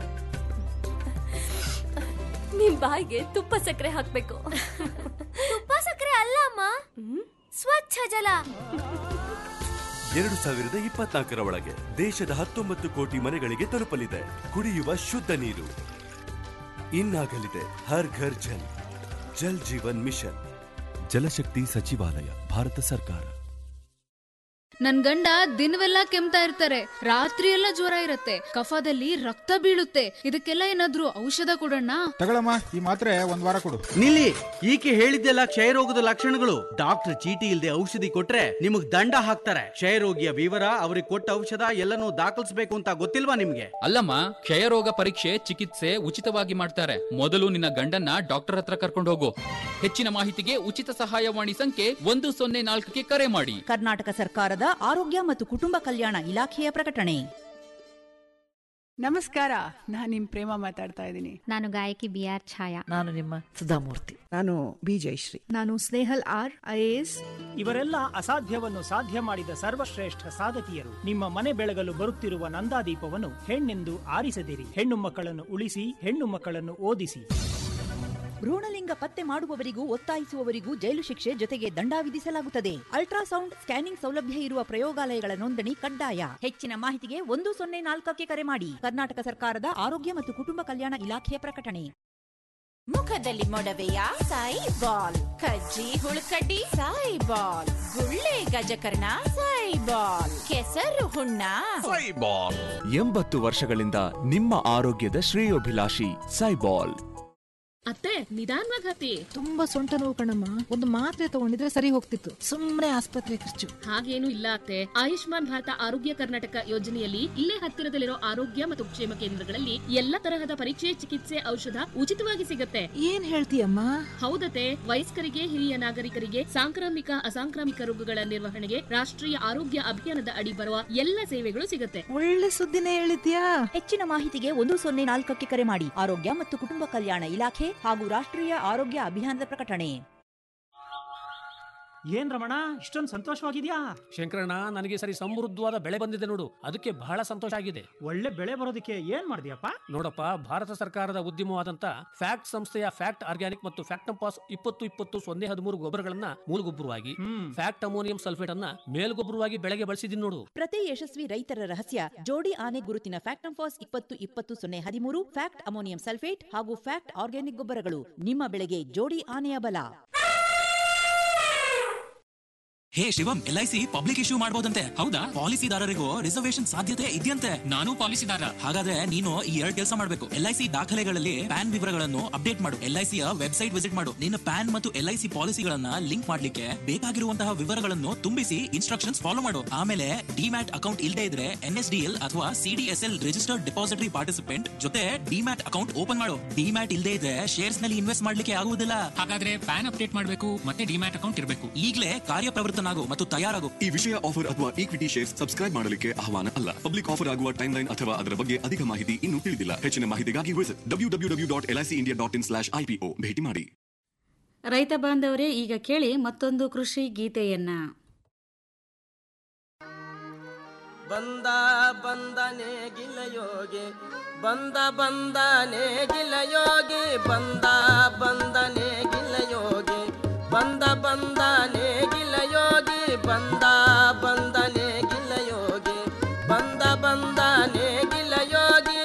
ನಿಮ್ ಬಾಯಿಗೆ ತುಪ್ಪ ಸಕ್ಕರೆ ಹಾಕ್ಬೇಕು ತುಪ್ಪ ಸಕ್ಕರೆ ಅಲ್ಲ ಅಮ್ಮ ಸ್ವಚ್ಛ ಜಲ ಎರಡು ಸಾವಿರದ ಇಪ್ಪತ್ನಾಲ್ಕರ ಒಳಗೆ ದೇಶದ ಹತ್ತೊಂಬತ್ತು ಕೋಟಿ ಮನೆಗಳಿಗೆ ತಲುಪಲಿದೆ ಕುಡಿಯುವ ಶುದ್ಧ ನೀರು ಇನ್ನಾಗಲಿದೆ ಹರ್ ಘರ್ ಜಲ್ ಜಲ್ ಜೀವನ್ ಮಿಷನ್ ಜಲಶಕ್ತಿ ಸಚಿವಾಲಯ ಭಾರತ ಸರ್ಕಾರ ನನ್ ಗಂಡ ದಿನವೆಲ್ಲ ಕೆಮ್ತಾ ಇರ್ತಾರೆ ರಾತ್ರಿ ಎಲ್ಲ ಜ್ವರ ಇರತ್ತೆ ಕಫದಲ್ಲಿ ರಕ್ತ ಬೀಳುತ್ತೆ ಇದಕ್ಕೆಲ್ಲ ಏನಾದ್ರೂ ಔಷಧ ಕೊಡೋಣ ತಗೊಳಮ್ಮ ಈ ಮಾತ್ರೆ ಒಂದ್ ವಾರ ಕೊಡು ನಿಲ್ಲಿ ಈಕೆ ಹೇಳಿದ್ದೆಲ್ಲ ಕ್ಷಯರೋಗದ ಲಕ್ಷಣಗಳು ಡಾಕ್ಟರ್ ಚೀಟಿ ಇಲ್ಲದೆ ಔಷಧಿ ಕೊಟ್ರೆ ನಿಮಗ್ ದಂಡ ಹಾಕ್ತಾರೆ ಕ್ಷಯರೋಗಿಯ ವಿವರ ಅವ್ರಿಗೆ ಕೊಟ್ಟ ಔಷಧ ಎಲ್ಲನೂ ದಾಖಲಿಸಬೇಕು ಅಂತ ಗೊತ್ತಿಲ್ವಾ ನಿಮ್ಗೆ ಅಲ್ಲಮ್ಮ ಕ್ಷಯರೋಗ ಪರೀಕ್ಷೆ ಚಿಕಿತ್ಸೆ ಉಚಿತವಾಗಿ ಮಾಡ್ತಾರೆ ಮೊದಲು ನಿನ್ನ ಗಂಡನ್ನ ಡಾಕ್ಟರ್ ಹತ್ರ ಕರ್ಕೊಂಡು ಹೋಗು ಹೆಚ್ಚಿನ ಮಾಹಿತಿಗೆ ಉಚಿತ ಸಹಾಯವಾಣಿ ಸಂಖ್ಯೆ ಒಂದು ಸೊನ್ನೆ ನಾಲ್ಕಕ್ಕೆ ಕರೆ ಮಾಡಿ ಕರ್ನಾಟಕ ಸರ್ಕಾರದ ಆರೋಗ್ಯ ಮತ್ತು ಕುಟುಂಬ ಕಲ್ಯಾಣ ಇಲಾಖೆಯ ಪ್ರಕಟಣೆ ನಮಸ್ಕಾರ ನಾನು ನಿಮ್ ಪ್ರೇಮ ಮಾತಾಡ್ತಾ ಇದ್ದೀನಿ ನಾನು ಗಾಯಕಿ ಬಿ ಆರ್ ಛಾಯಾ ನಾನು ನಿಮ್ಮ ಸುಧಾಮೂರ್ತಿ ನಾನು ಬಿ ಜಯಶ್ರೀ ನಾನು ಸ್ನೇಹಲ್ ಆರ್ ಐಎಎಸ್ ಇವರೆಲ್ಲ ಅಸಾಧ್ಯವನ್ನು ಸಾಧ್ಯ ಮಾಡಿದ ಸರ್ವಶ್ರೇಷ್ಠ ಸಾಧಕಿಯರು ನಿಮ್ಮ ಮನೆ ಬೆಳಗಲು ಬರುತ್ತಿರುವ ನಂದಾದೀಪವನ್ನು ಹೆಣ್ಣೆಂದು ಆರಿಸದಿರಿ ಹೆಣ್ಣು ಮಕ್ಕಳನ್ನು ಉಳಿಸಿ ಹೆಣ್ಣು ಮಕ್ಕಳನ್ನು ಓದಿಸಿ ಭ್ರೂಣಲಿಂಗ ಪತ್ತೆ ಮಾಡುವವರಿಗೂ ಒತ್ತಾಯಿಸುವವರಿಗೂ ಜೈಲು ಶಿಕ್ಷೆ ಜೊತೆಗೆ ದಂಡ ವಿಧಿಸಲಾಗುತ್ತದೆ ಅಲ್ಟ್ರಾಸೌಂಡ್ ಸ್ಕ್ಯಾನಿಂಗ್ ಸೌಲಭ್ಯ ಇರುವ ಪ್ರಯೋಗಾಲಯಗಳ ನೋಂದಣಿ ಕಡ್ಡಾಯ ಹೆಚ್ಚಿನ ಮಾಹಿತಿಗೆ ಒಂದು ಸೊನ್ನೆ ನಾಲ್ಕಕ್ಕೆ ಕರೆ ಮಾಡಿ ಕರ್ನಾಟಕ ಸರ್ಕಾರದ ಆರೋಗ್ಯ ಮತ್ತು ಕುಟುಂಬ ಕಲ್ಯಾಣ ಇಲಾಖೆಯ ಪ್ರಕಟಣೆ ಮುಖದಲ್ಲಿ ಮೊಡವೆಯ ಸಾಯಿ ಬಾಲ್ ಕಜ್ಜಿ ಹುಳುಕಡ್ಡಿ ಸಾಯಿ ಬಾಲ್ ಗುಳ್ಳೆ ಗಜಕರ್ಣ ಸಾಯಿ ಬಾಲ್ ಕೆಸರು ಹುಣ್ಣ ಎಂಬತ್ತು ವರ್ಷಗಳಿಂದ ನಿಮ್ಮ ಆರೋಗ್ಯದ ಶ್ರೇಯೋಭಿಲಾಷಿ ಸೈಬಾಲ್ ಅತ್ತೆ ನಿಧಾನವಾಗಿ ಹತ್ತಿ ತುಂಬಾ ಸೊಂಟ ನೋವು ಕಣಮ್ಮ ಒಂದು ಮಾತ್ರೆ ತಗೊಂಡಿದ್ರೆ ಸರಿ ಹೋಗ್ತಿತ್ತು ಸುಮ್ನೆ ಆಸ್ಪತ್ರೆ ಖರ್ಚು ಹಾಗೇನು ಇಲ್ಲ ಅತ್ತೆ ಆಯುಷ್ಮಾನ್ ಭಾರತ ಆರೋಗ್ಯ ಕರ್ನಾಟಕ ಯೋಜನೆಯಲ್ಲಿ ಇಲ್ಲೇ ಹತ್ತಿರದಲ್ಲಿರೋ ಆರೋಗ್ಯ ಮತ್ತು ಕ್ಷೇಮ ಕೇಂದ್ರಗಳಲ್ಲಿ ಎಲ್ಲ ತರಹದ ಪರೀಕ್ಷೆ ಚಿಕಿತ್ಸೆ ಔಷಧ ಉಚಿತವಾಗಿ ಸಿಗುತ್ತೆ ಏನ್ ಹೇಳ್ತೀಯಮ್ಮ ಹೌದತೆ ವಯಸ್ಕರಿಗೆ ಹಿರಿಯ ನಾಗರಿಕರಿಗೆ ಸಾಂಕ್ರಾಮಿಕ ಅಸಾಂಕ್ರಾಮಿಕ ರೋಗಗಳ ನಿರ್ವಹಣೆಗೆ ರಾಷ್ಟ್ರೀಯ ಆರೋಗ್ಯ ಅಭಿಯಾನದ ಅಡಿ ಬರುವ ಎಲ್ಲ ಸೇವೆಗಳು ಸಿಗುತ್ತೆ ಒಳ್ಳೆ ಸುದ್ದಿನೇ ಹೇಳಿದ್ಯಾ ಹೆಚ್ಚಿನ ಮಾಹಿತಿಗೆ ಒಂದು ಸೊನ್ನೆ ನಾಲ್ಕಕ್ಕೆ ಕರೆ ಮಾಡಿ ಆರೋಗ್ಯ ಮತ್ತು ಕುಟುಂಬ ಕಲ್ಯಾಣ ಇಲಾಖೆ ಹಾಗೂ ರಾಷ್ಟ್ರೀಯ ಆರೋಗ್ಯ ಅಭಿಯಾನದ ಪ್ರಕಟಣೆ ಏನ್ ರಮಣ ಇಷ್ಟೊಂದು ಸಂತೋಷವಾಗಿದ್ಯಾ ಶಂಕರಣ್ಣ ನನಗೆ ಸರಿ ಸಮೃದ್ಧವಾದ ಬೆಳೆ ಬಂದಿದೆ ನೋಡು ಅದಕ್ಕೆ ಬಹಳ ಸಂತೋಷ ಆಗಿದೆ ಒಳ್ಳೆ ಬೆಳೆ ಬರೋದಕ್ಕೆ ಏನ್ ಮಾಡಿದ್ಯಪ್ಪ ನೋಡಪ್ಪ ಭಾರತ ಸರ್ಕಾರದ ಉದ್ಯಮವಾದಂತ ಫ್ಯಾಕ್ಟ್ ಸಂಸ್ಥೆಯ ಫ್ಯಾಕ್ಟ್ ಆರ್ಗ್ಯಾನಿಕ್ ಮತ್ತು ಫ್ಯಾಕ್ಟಂಪಾಸ್ ಇಪ್ಪತ್ತು ಇಪ್ಪತ್ತು ಸೊನ್ನೆ ಹದಿಮೂರು ಗೊಬ್ಬರಗಳನ್ನ ಮೂಲಗೊಬ್ಬರವಾಗಿ ಫ್ಯಾಕ್ಟ್ ಅಮೋನಿಯಂ ಸಲ್ಫೇಟ್ ಅನ್ನ ಮೇಲ್ಗೊಬ್ಬರವಾಗಿ ಬೆಳೆಗೆ ಬಳಸಿದೀನಿ ನೋಡು ಪ್ರತಿ ಯಶಸ್ವಿ ರೈತರ ರಹಸ್ಯ ಜೋಡಿ ಆನೆ ಗುರುತಿನ ಫ್ಯಾಕ್ಟ್ ಫಾಸ್ ಇಪ್ಪತ್ತು ಇಪ್ಪತ್ತು ಸೊನ್ನೆ ಹದಿಮೂರು ಫ್ಯಾಕ್ಟ್ ಅಮೋನಿಯಂ ಸಲ್ಫೇಟ್ ಹಾಗೂ ಫ್ಯಾಕ್ಟ್ ಆರ್ಗ್ಯಾನಿಕ್ ಗೊಬ್ಬರಗಳು ನಿಮ್ಮ ಬೆಳೆಗೆ ಜೋಡಿ ಆನೆಯ ಬಲ hey Shivam L I C public issue ಮಾಡಬಹುದಂತೆ ಹೌದಾ ಪಾಲಿಸಿದಾರರಿಗೂ ರಿಸರ್ವೇಶನ್ ಸಾಧ್ಯತೆ ಇದೆಯಂತೆ ನಾನು ಪಾಲಿಸಿದಾರ ಹಾಗಾದ್ರೆ ನೀನು ಈ ಎರಡು ಕೆಲಸ ಮಾಡಬೇಕು ಎಲ್ ಐ ಸಿ ದಾಖಲೆಗಳಲ್ಲಿ ಪ್ಯಾನ್ ವಿವರಗಳನ್ನು ಅಪ್ಡೇಟ್ ಮಾಡು ಎಲ್ ಐ ಸಿಯ ವೆಬ್ಸೈಟ್ ವಿಸಿಟ್ ಮಾಡು ನಿನ್ನ ಪ್ಯಾನ್ ಮತ್ತು ಎಲ್ ಐ ಸಿ ಪಾಲಿಸಿಗಳನ್ನ ಲಿಂಕ್ ಮಾಡ್ಲಿಕ್ಕೆ ಬೇಕಾಗಿರುವಂತಹ ವಿವರಗಳನ್ನು ತುಂಬಿಸಿ ಇನ್ಸ್ಟ್ರಕ್ಷನ್ಸ್ ಫಾಲೋ ಮಾಡು ಆಮೇಲೆ ಡಿಮ್ಯಾಟ್ ಅಕೌಂಟ್ ಇಲ್ಲದೆ ಇದ್ರೆ ಎನ್ ಎಸ್ ಡಿ ಎಲ್ ಅಥವಾ CDS L registered depository participant ಜೊತೆ ಡಿಮ್ಯಾಟ್ ಅಕೌಂಟ್ ಓಪನ್ ಮಾಡು ಡಿಮ್ಯಾಟ್ ಇಲ್ಲದೆ ಇದ್ರೆ ಶೇರ್ಸ್ ನಲ್ಲಿ ಇನ್ವೆಸ್ಟ್ ಮಾಡ್ಲಿಕ್ಕೆ ಆಗುವುದಿಲ್ಲ ಹಾಗಾದ್ರೆ ಪ್ಯಾನ್ ಅಪ್ಡೇಟ್ ಮಾಡಬೇಕು ಮತ್ತೆ ಡಿಮ್ಯಾಟ್ ಅಕೌಂಟ್ ಇರಬೇಕು ಈಗಲೇ ಕಾರ್ಯಪ್ರವೃತ್ತನಾಗು ಮತ್ತು ತಯಾರಾಗು ಈ ವಿಷಯ ಆಫರ್ ಅಥವಾ ಈಕ್ವಿಟಿ ಶೇರ್ ಸಬ್ಸ್ಕ್ರೈಬ್ ಮಾಡಲಿಕ್ಕೆ ಆಹ್ವಾನ ಅಲ್ಲ ಪಬ್ಲಿಕ್ ಆಫರ್ ಆಗುವ ಟೈಮ್ ಲೈನ್ ಅಥವಾ ಅದರ ಬಗ್ಗೆ ಅಧಿಕ ಮಾಹಿತಿ ಇನ್ನೂ ತಿಳಿದಿಲ್ಲ ಹೆಚ್ಚಿನ ಮಾಹಿತಿಗಾಗಿ visit W W W dot L I C India dot in slash IPO ಭೇಟಿ ಮಾಡಿ ರೈತ ಬಾಂಧವರೇ ಈಗ ಕೇಳಿ ಮತ್ತೊಂದು ಕೃಷಿ ಗೀತೆಯನ್ನ ಬಂದ ಬಂದನೆ ಗಿಲಯೋಗಿ ಬಂದ ಬಂದನೆ ಗಿಲಯೋಗಿ ಬಂದ ಬಂದನೆ ಗಿಲಯೋಗಿ ಬಂದ ಬಂದನೆ ಗಿಲಯೋಗಿ ಬಂದ ಬಂದನೆ ಗಿಲಯೋಗಿ ಬಂದ ಬಂದನೆ ಗಿಲಯೋಗಿ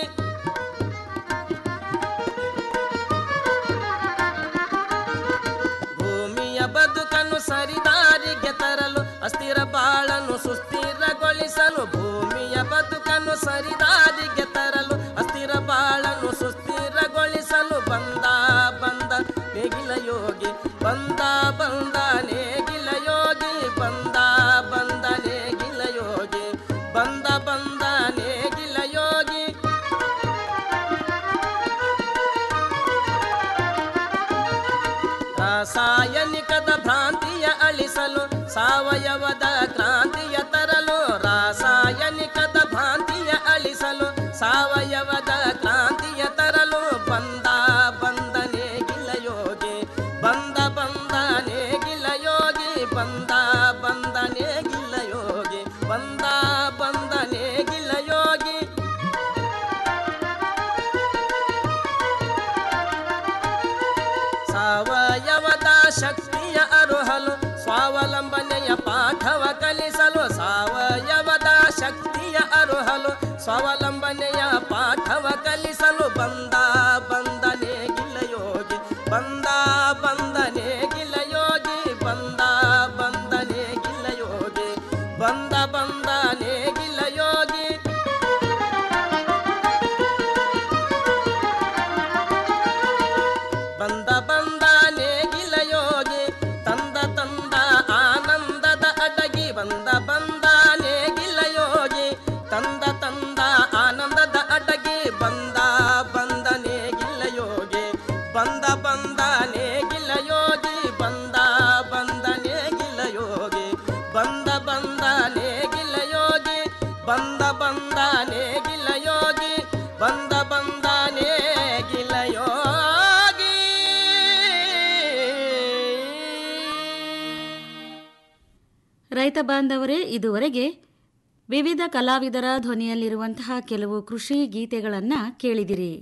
ಭೂಮಿಯ ಬದುಕನ್ನು ಸರಿದಾರಿಗೆ ತರಲು ಅಸ್ಥಿರ ಬಾಳನ್ನು ಸುಸ್ಥಿರಗೊಳಿಸಲು ಭೂಮಿಯ ಬದುಕನ್ನು ಸರಿದಾರಿಗೆ ತರಲು ಅಸ್ಥಿರ ಬಾಳನ್ನು ಸುಸ್ಥಿರಗೊಳಿಸಲು ಬಂದ ಬಂದ ನೇಗಿಲ ಯೋಗಿ ಬಂದ ಬಂದ ನೇಗಿಲ ಯೋಗಿ ಬಂದ ಬಂದ ನೇಗಿಲ ಯೋಗಿ ಬಂದ ಬಂದ ನೇಗಿಲ ಯೋಗಿ ರಾಸಾಯನಿಕದ ಭ್ರಾಂತಿಯ ಅಳಿಸಲು ಸಾವಯವದ ಕ್ರಾಂತಿಯ ತರಲು ರಾಸಾಯನಿಕದ ಭ್ರಾಂತಿಯ ಅಳಿಸಲು ಸಾವಯವದ ಕ್ರಾಂತಿಯ ತರಲು ಬಂದ ಬಂದನೆ ಗಿಲಯೋಗಿ ಬಂದ ಬಂದನೆ ಗಿಲಯೋಗಿ ಬಂದ ಬಂದನೆ ಗಿಲಯೋಗಿ ಬಂದ ಬಂದನೆ ಗಿಲಯೋಗಿ ಸಾವಯವದ ಶಕ್ತಿಯ ಅರುಹಲು ಸ್ವಾವಲಂಬನೆಯ ಪಾಠವ ಕಲಿಸಲು ಸಾವಯವದ ಶಕ್ತಿಯ ಅರುಹಲು ಸ್ವಾವಲಂಬನೆಯ ಪಾಠವ ಕಲಿಸಲು ಬಂದ ಬಂದನೆ ಗಿಲಯೋಗಿ ಬಂದ ಬಂದನೆ ಗಿಲಯೋಗಿ ಬಂದ ಬಂದನೆ ಗಿಲಯೋಗಿ ಬಂದ ಬಂದನೆ ಗಿಲಯೋಗಿ ಬಂದ ಬಂದ ನೇಗಿಲ ಯೋಗಿ ತಂದ ತಂದ ಆನಂದದ ಅಡಗಿ ಬಂದ ಬಂದ ನೇಗಿಲ ಯೋಗಿ ತಂದ ತಂದ ಆನಂದದ ಅಡಗಿ ಬಂದ ಬಂದ ನೇಗಿಲ ಯೋಗಿ ಬಂದ ಬಂದ ನೇಗಿಲ ಯೋಗಿ ಬಂದ ಬಂದ ನೇಗಿಲ ಯೋಗಿ ಬಂದ ಬಂದ ನೇಗಿಲ ಯೋಗಿ ಬಂದ ಬಂದ ನೇಗಿಲ ಯೋಗಿ ಬಂದ ಬಂದ ನೇಗಿಲ ಯೋಗಿ ರೈತ ಬಾಂಧವರೇ ಇದುವರೆಗೆ ವಿವಿಧ ಕಲಾವಿದರ ಧ್ವನಿಯಲ್ಲಿರುವಂತಹ ಕೆಲವು ಕೃಷಿ ಗೀತೆಗಳನ್ನು ಕೇಳಿದಿರಿ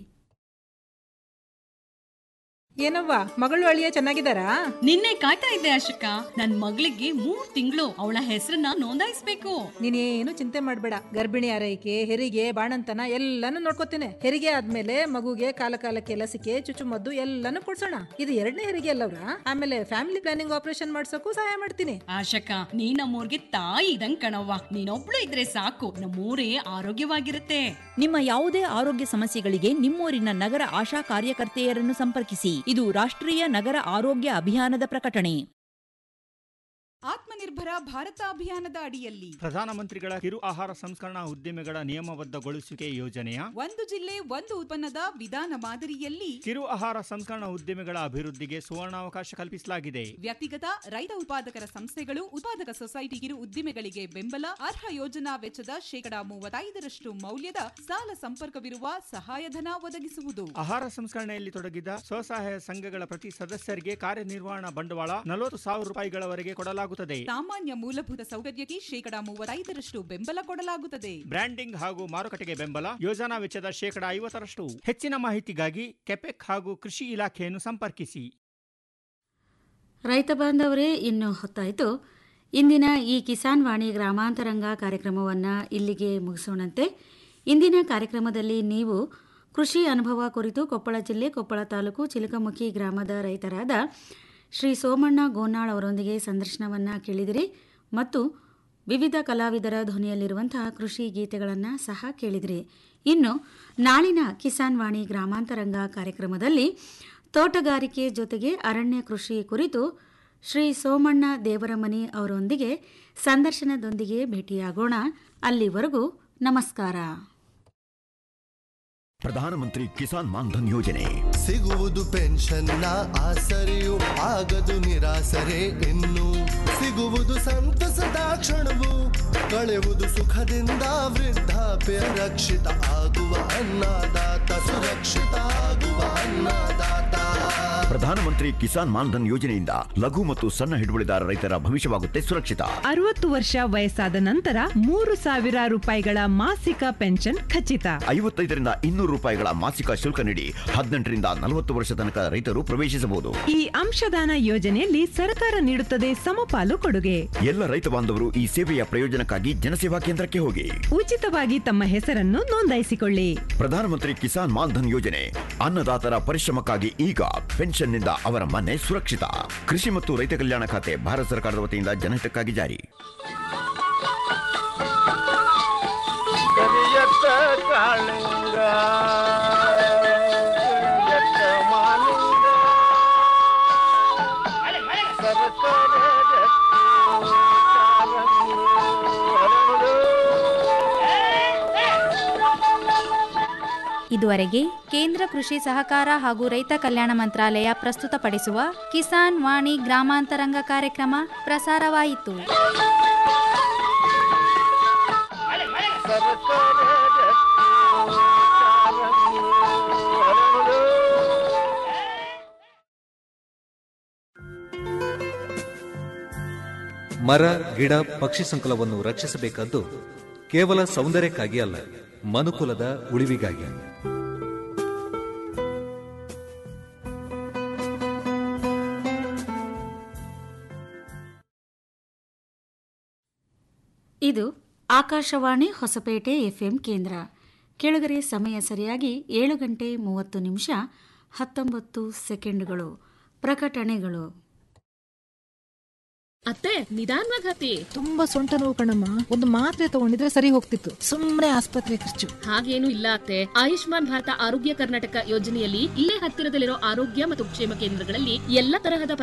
ಏನವ್ವ ಮಗಳು ಅಳಿಯ ಚೆನ್ನಾಗಿದ್ದಾರಾ ನಿನ್ನೆ ಕಾಯ್ತಾ ಇದ್ದೆ ಅಶೋಕ ನನ್ ಮಗಳಿಗೆ ಮೂರ್ ತಿಂಗಳು ಅವಳ ಹೆಸರನ್ನ ನೋಂದಾಯಿಸ್ಬೇಕು ನೀನೇನು ಚಿಂತೆ ಮಾಡಬೇಡ ಗರ್ಭಿಣಿ ಆರೈಕೆ ಹೆರಿಗೆ ಬಾಣಂತನ ಎಲ್ಲಾನು ನೋಡ್ಕೋತೇನೆ ಹೆರಿಗೆ ಆದ್ಮೇಲೆ ಮಗುಗೆ ಕಾಲ ಕಾಲಕ್ಕೆ ಲಸಿಕೆ ಚುಚ್ಚುಮದ್ದು ಎಲ್ಲಾನು ಕೊಡ್ಸೋಣ ಇದು ಎರಡನೇ ಹೆರಿಗೆ ಅಲ್ಲವ್ರ ಆಮೇಲೆ ಫ್ಯಾಮಿಲಿ ಪ್ಲಾನಿಂಗ್ ಆಪರೇಷನ್ ಮಾಡ್ಸೋಕು ಸಹಾಯ ಮಾಡ್ತೀನಿ ಆಶಕ ನೀ ನಮ್ಮೂರ್ಗೆ ತಾಯಿ ಇದಂಗ್ ಕಣವ್ವ ನೀನೊಬ್ಳು ಇದ್ರೆ ಸಾಕು ನಮ್ಮೂರೇ ಆರೋಗ್ಯವಾಗಿರುತ್ತೆ ನಿಮ್ಮ ಯಾವುದೇ ಆರೋಗ್ಯ ಸಮಸ್ಯೆಗಳಿಗೆ ನಿಮ್ಮೂರಿನ ನಗರ ಆಶಾ ಕಾರ್ಯಕರ್ತೆಯರನ್ನು ಸಂಪರ್ಕಿಸಿ ಇದು ರಾಷ್ಟ್ರೀಯ ನಗರ ಆರೋಗ್ಯ ಅಭಿಯಾನದ ಪ್ರಕಟಣೆ ಆತ್ಮನಿರ್ಭರ ಭಾರತ ಅಭಿಯಾನದ ಅಡಿಯಲ್ಲಿ ಪ್ರಧಾನಮಂತ್ರಿಗಳ ಕಿರು ಆಹಾರ ಸಂಸ್ಕರಣಾ ಉದ್ದಿಮೆಗಳ ನಿಯಮಬದ್ಧಗೊಳಿಸುವಿಕೆ ಯೋಜನೆಯ ಒಂದು ಜಿಲ್ಲೆ ಒಂದು ಉತ್ಪನ್ನದ ವಿಧಾನ ಮಾದರಿಯಲ್ಲಿ ಕಿರು ಆಹಾರ ಸಂಸ್ಕರಣಾ ಉದ್ದಿಮೆಗಳ ಅಭಿವೃದ್ಧಿಗೆ ಸುವರ್ಣಾವಕಾಶ ಕಲ್ಪಿಸಲಾಗಿದೆ ವ್ಯಕ್ತಿಗತ ರೈತ ಉತ್ಪಾದಕರ ಸಂಸ್ಥೆಗಳು ಉತ್ಪಾದಕ ಸೊಸೈಟಿ ಕಿರು ಉದ್ದಿಮೆಗಳಿಗೆ ಬೆಂಬಲ ಅರ್ಹ ಯೋಜನಾ ವೆಚ್ಚದ ಶೇಕಡಾ ಮೂವತ್ತೈದರಷ್ಟು ಮೌಲ್ಯದ ಸಾಲ ಸಂಪರ್ಕವಿರುವ ಸಹಾಯಧನ ಒದಗಿಸುವುದು ಆಹಾರ ಸಂಸ್ಕರಣೆಯಲ್ಲಿ ತೊಡಗಿದ ಸ್ವಸಹಾಯ ಸಂಘಗಳ ಪ್ರತಿ ಸದಸ್ಯರಿಗೆ ಕಾರ್ಯನಿರ್ವಹಣಾ ಬಂಡವಾಳ ನಲವತ್ತು ಸಾವಿರ ರೂಪಾಯಿಗಳವರೆಗೆ ಕೊಡಲಾಗುತ್ತದೆ ಸಾಮಾನ್ಯ ಮೂಲಭೂತ ಸೌಕರ್ಯಕ್ಕೆ ಶೇಕಡಾ ಮೂವತ್ತೈದರಷ್ಟು ಬೆಂಬಲ ಕೊಡಲಾಗುತ್ತದೆ ಬ್ರ್ಯಾಂಡಿಂಗ್ ಹಾಗೂ ಮಾರುಕಟ್ಟೆಗೆ ಬೆಂಬಲ ಯೋಜನಾ ವೆಚ್ಚದ ಶೇಕಡಾ ಐವತ್ತರಷ್ಟು ಹೆಚ್ಚಿನ ಮಾಹಿತಿಗಾಗಿ ಕೆಪೆಕ್ ಹಾಗೂ ಕೃಷಿ ಇಲಾಖೆಯನ್ನು ಸಂಪರ್ಕಿಸಿ ರೈತ ಬಾಂಧವರೇ ಇನ್ನು ಹೊತ್ತಾಯಿತು ಇಂದಿನ ಈ ಕಿಸಾನ್ ವಾಣಿ ಗ್ರಾಮಾಂತರಂಗ ಕಾರ್ಯಕ್ರಮವನ್ನು ಇಲ್ಲಿಗೆ ಮುಗಿಸೋಣಂತೆ ಇಂದಿನ ಕಾರ್ಯಕ್ರಮದಲ್ಲಿ ನೀವು ಕೃಷಿ ಅನುಭವ ಕುರಿತು ಕೊಪ್ಪಳ ಜಿಲ್ಲೆ ಕೊಪ್ಪಳ ತಾಲೂಕು ಚಿಲಕಮುಖಿ ಗ್ರಾಮದ ರೈತರಾದ ಶ್ರೀ ಸೋಮಣ್ಣ ಗೋನಾಳ್ ಅವರೊಂದಿಗೆ ಸಂದರ್ಶನವನ್ನು ಕೇಳಿದಿರಿ ಮತ್ತು ವಿವಿಧ ಕಲಾವಿದರ ಧ್ವನಿಯಲ್ಲಿರುವಂತಹ ಕೃಷಿ ಗೀತೆಗಳನ್ನು ಸಹ ಕೇಳಿದಿರಿ ಇನ್ನು ನಾಳಿನ ಕಿಸಾನ್ ವಾಣಿ ಗ್ರಾಮಾಂತರಂಗ ಕಾರ್ಯಕ್ರಮದಲ್ಲಿ ತೋಟಗಾರಿಕೆ ಜೊತೆಗೆ ಅರಣ್ಯ ಕೃಷಿ ಕುರಿತು ಶ್ರೀ ಸೋಮಣ್ಣ ದೇವರಮನಿ ಅವರೊಂದಿಗೆ ಸಂದರ್ಶನದೊಂದಿಗೆ ಭೇಟಿಯಾಗೋಣ ಅಲ್ಲಿವರೆಗೂ ನಮಸ್ಕಾರ ಪ್ರಧಾನಮಂತ್ರಿ ಕಿಸಾನ್ ಮಾನ್ಧನ್ ಯೋಜನೆ ಸಿಗುವುದು ಪೆನ್ಷನ್ನ ಆಸರೆಯು ಆಗದು ನಿರಾಸರೆ ಇನ್ನು ಸಿಗುವುದು ಸಂತಸದ ಕ್ಷಣವು ಕಳೆಯುವುದು ಸುಖದಿಂದ ವೃದ್ಧಾಪ್ಯ ರಕ್ಷಿತ ಆಗುವ ಅನ್ನದಾತ ಸುರಕ್ಷಿತ ಆಗುವ ಅನ್ನದಾತ ಪ್ರಧಾನಮಂತ್ರಿ ಕಿಸಾನ್ ಮಾನ್ಧನ್ ಯೋಜನೆಯಿಂದ ಲಘು ಮತ್ತು ಸಣ್ಣ ಹಿಡುವಳಿದಾರ ರೈತರ ಭವಿಷ್ಯವಾಗುತ್ತೆ ಸುರಕ್ಷಿತ ಅರವತ್ತು ವರ್ಷ ವಯಸ್ಸಾದ ನಂತರ ಮೂರು ಸಾವಿರ ರೂಪಾಯಿಗಳ ಮಾಸಿಕ ಪೆನ್ಷನ್ ಖಚಿತ ಐವತ್ತೈದರಿಂದ ಇನ್ನೂರು ರೂಪಾಯಿಗಳ ಮಾಸಿಕ ಶುಲ್ಕ ನೀಡಿ ಹದಿನೆಂಟರಿಂದ ನಲವತ್ತು ವರ್ಷ ತನಕ ರೈತರು ಪ್ರವೇಶಿಸಬಹುದು ಈ ಅಂಶದಾನ ಯೋಜನೆಯಲ್ಲಿ ಸರ್ಕಾರ ನೀಡುತ್ತದೆ ಸಮಪಾಲು ಕೊಡುಗೆ ಎಲ್ಲ ರೈತ ಬಾಂಧವರು ಈ ಸೇವೆಯ ಪ್ರಯೋಜನಕ್ಕಾಗಿ ಜನಸೇವಾ ಕೇಂದ್ರಕ್ಕೆ ಹೋಗಿ ಉಚಿತವಾಗಿ ತಮ್ಮ ಹೆಸರನ್ನು ನೋಂದಾಯಿಸಿಕೊಳ್ಳಿ ಪ್ರಧಾನಮಂತ್ರಿ ಕಿಸಾನ್ ಮಾನ್ಧನ್ ಯೋಜನೆ ಅನ್ನದಾತರ ಪರಿಶ್ರಮಕ್ಕಾಗಿ ಈಗ ಪೆನ್ಷನ್ನಿಂದ ಅವರ ಮನೆ ಸುರಕ್ಷಿತ ಕೃಷಿ ಮತ್ತು ರೈತ ಕಲ್ಯಾಣ ಖಾತೆ ಭಾರತ ಸರ್ಕಾರದ ವತಿಯಿಂದ ಜನಹಿತಕ್ಕಾಗಿ ಜಾರಿ ಕರಿಯತ್ತ ಕಾಳಿಂಗ ಕರಿಯತ್ತ ಮಾಲಿಂಗ ಸರಸರ ರತ್ನ ಕಾರಂಗಿ ಹರಳು. ಇದುವರೆಗೆ ಕೇಂದ್ರ ಕೃಷಿ ಸಹಕಾರ ಹಾಗೂ ರೈತ ಕಲ್ಯಾಣ ಮಂತ್ರಾಲಯ ಪ್ರಸ್ತುತಪಡಿಸುವ ಕಿಸಾನ್ ವಾಣಿ ಗ್ರಾಮಾಂತರಂಗ ಕಾರ್ಯಕ್ರಮ ಪ್ರಸಾರವಾಯಿತು ಸರಸರ ರತ್ನ ಕಾರಂಗಿ ಹರಳು. ಮರ ಗಿಡ ಪಕ್ಷಿ ಸಂಕುಲವನ್ನು ರಕ್ಷಿಸಬೇಕಾದ್ದು ಕೇವಲ ಸೌಂದರ್ಯಕ್ಕಾಗಿ ಅಲ್ಲ ಮನುಕುಲದ ಉಳಿವಿಗಾಗಿ ಇದು ಆಕಾಶವಾಣಿ ಹೊಸಪೇಟೆ ಎಫ್ಎಂ ಕೇಂದ್ರ ಕೆಳಗರೆ ಸಮಯ ಸರಿಯಾಗಿ ಏಳು ಗಂಟೆ ಮೂವತ್ತು ನಿಮಿಷ ಹತ್ತೊಂಬತ್ತು ಸೆಕೆಂಡ್ಗಳು ಪ್ರಕಟಣೆಗಳು ಅತ್ತೆ ನಿಧಾನವಾಗಿ ಹತ್ತಿ ತುಂಬಾ ಸೊಂಟ ನೋವು ಕಣಮ್ಮ ಒಂದು ಮಾತ್ರೆ ತಗೊಂಡಿದ್ರೆ ಸರಿ ಹೋಗ್ತಿತ್ತು ಸುಮ್ನೆ ಆಸ್ಪತ್ರೆ ಖರ್ಚು ಹಾಗೇನು ಇಲ್ಲ ಅತ್ತೆ ಆಯುಷ್ಮಾನ್ ಭಾರತ ಆರೋಗ್ಯ ಕರ್ನಾಟಕ ಯೋಜನೆಯಲ್ಲಿ ಇಲ್ಲೇ ಹತ್ತಿರದಲ್ಲಿರೋ ಆರೋಗ್ಯ ಮತ್ತು ಕ್ಷೇಮ ಕೇಂದ್ರಗಳಲ್ಲಿ ಎಲ್ಲ ತರಹದ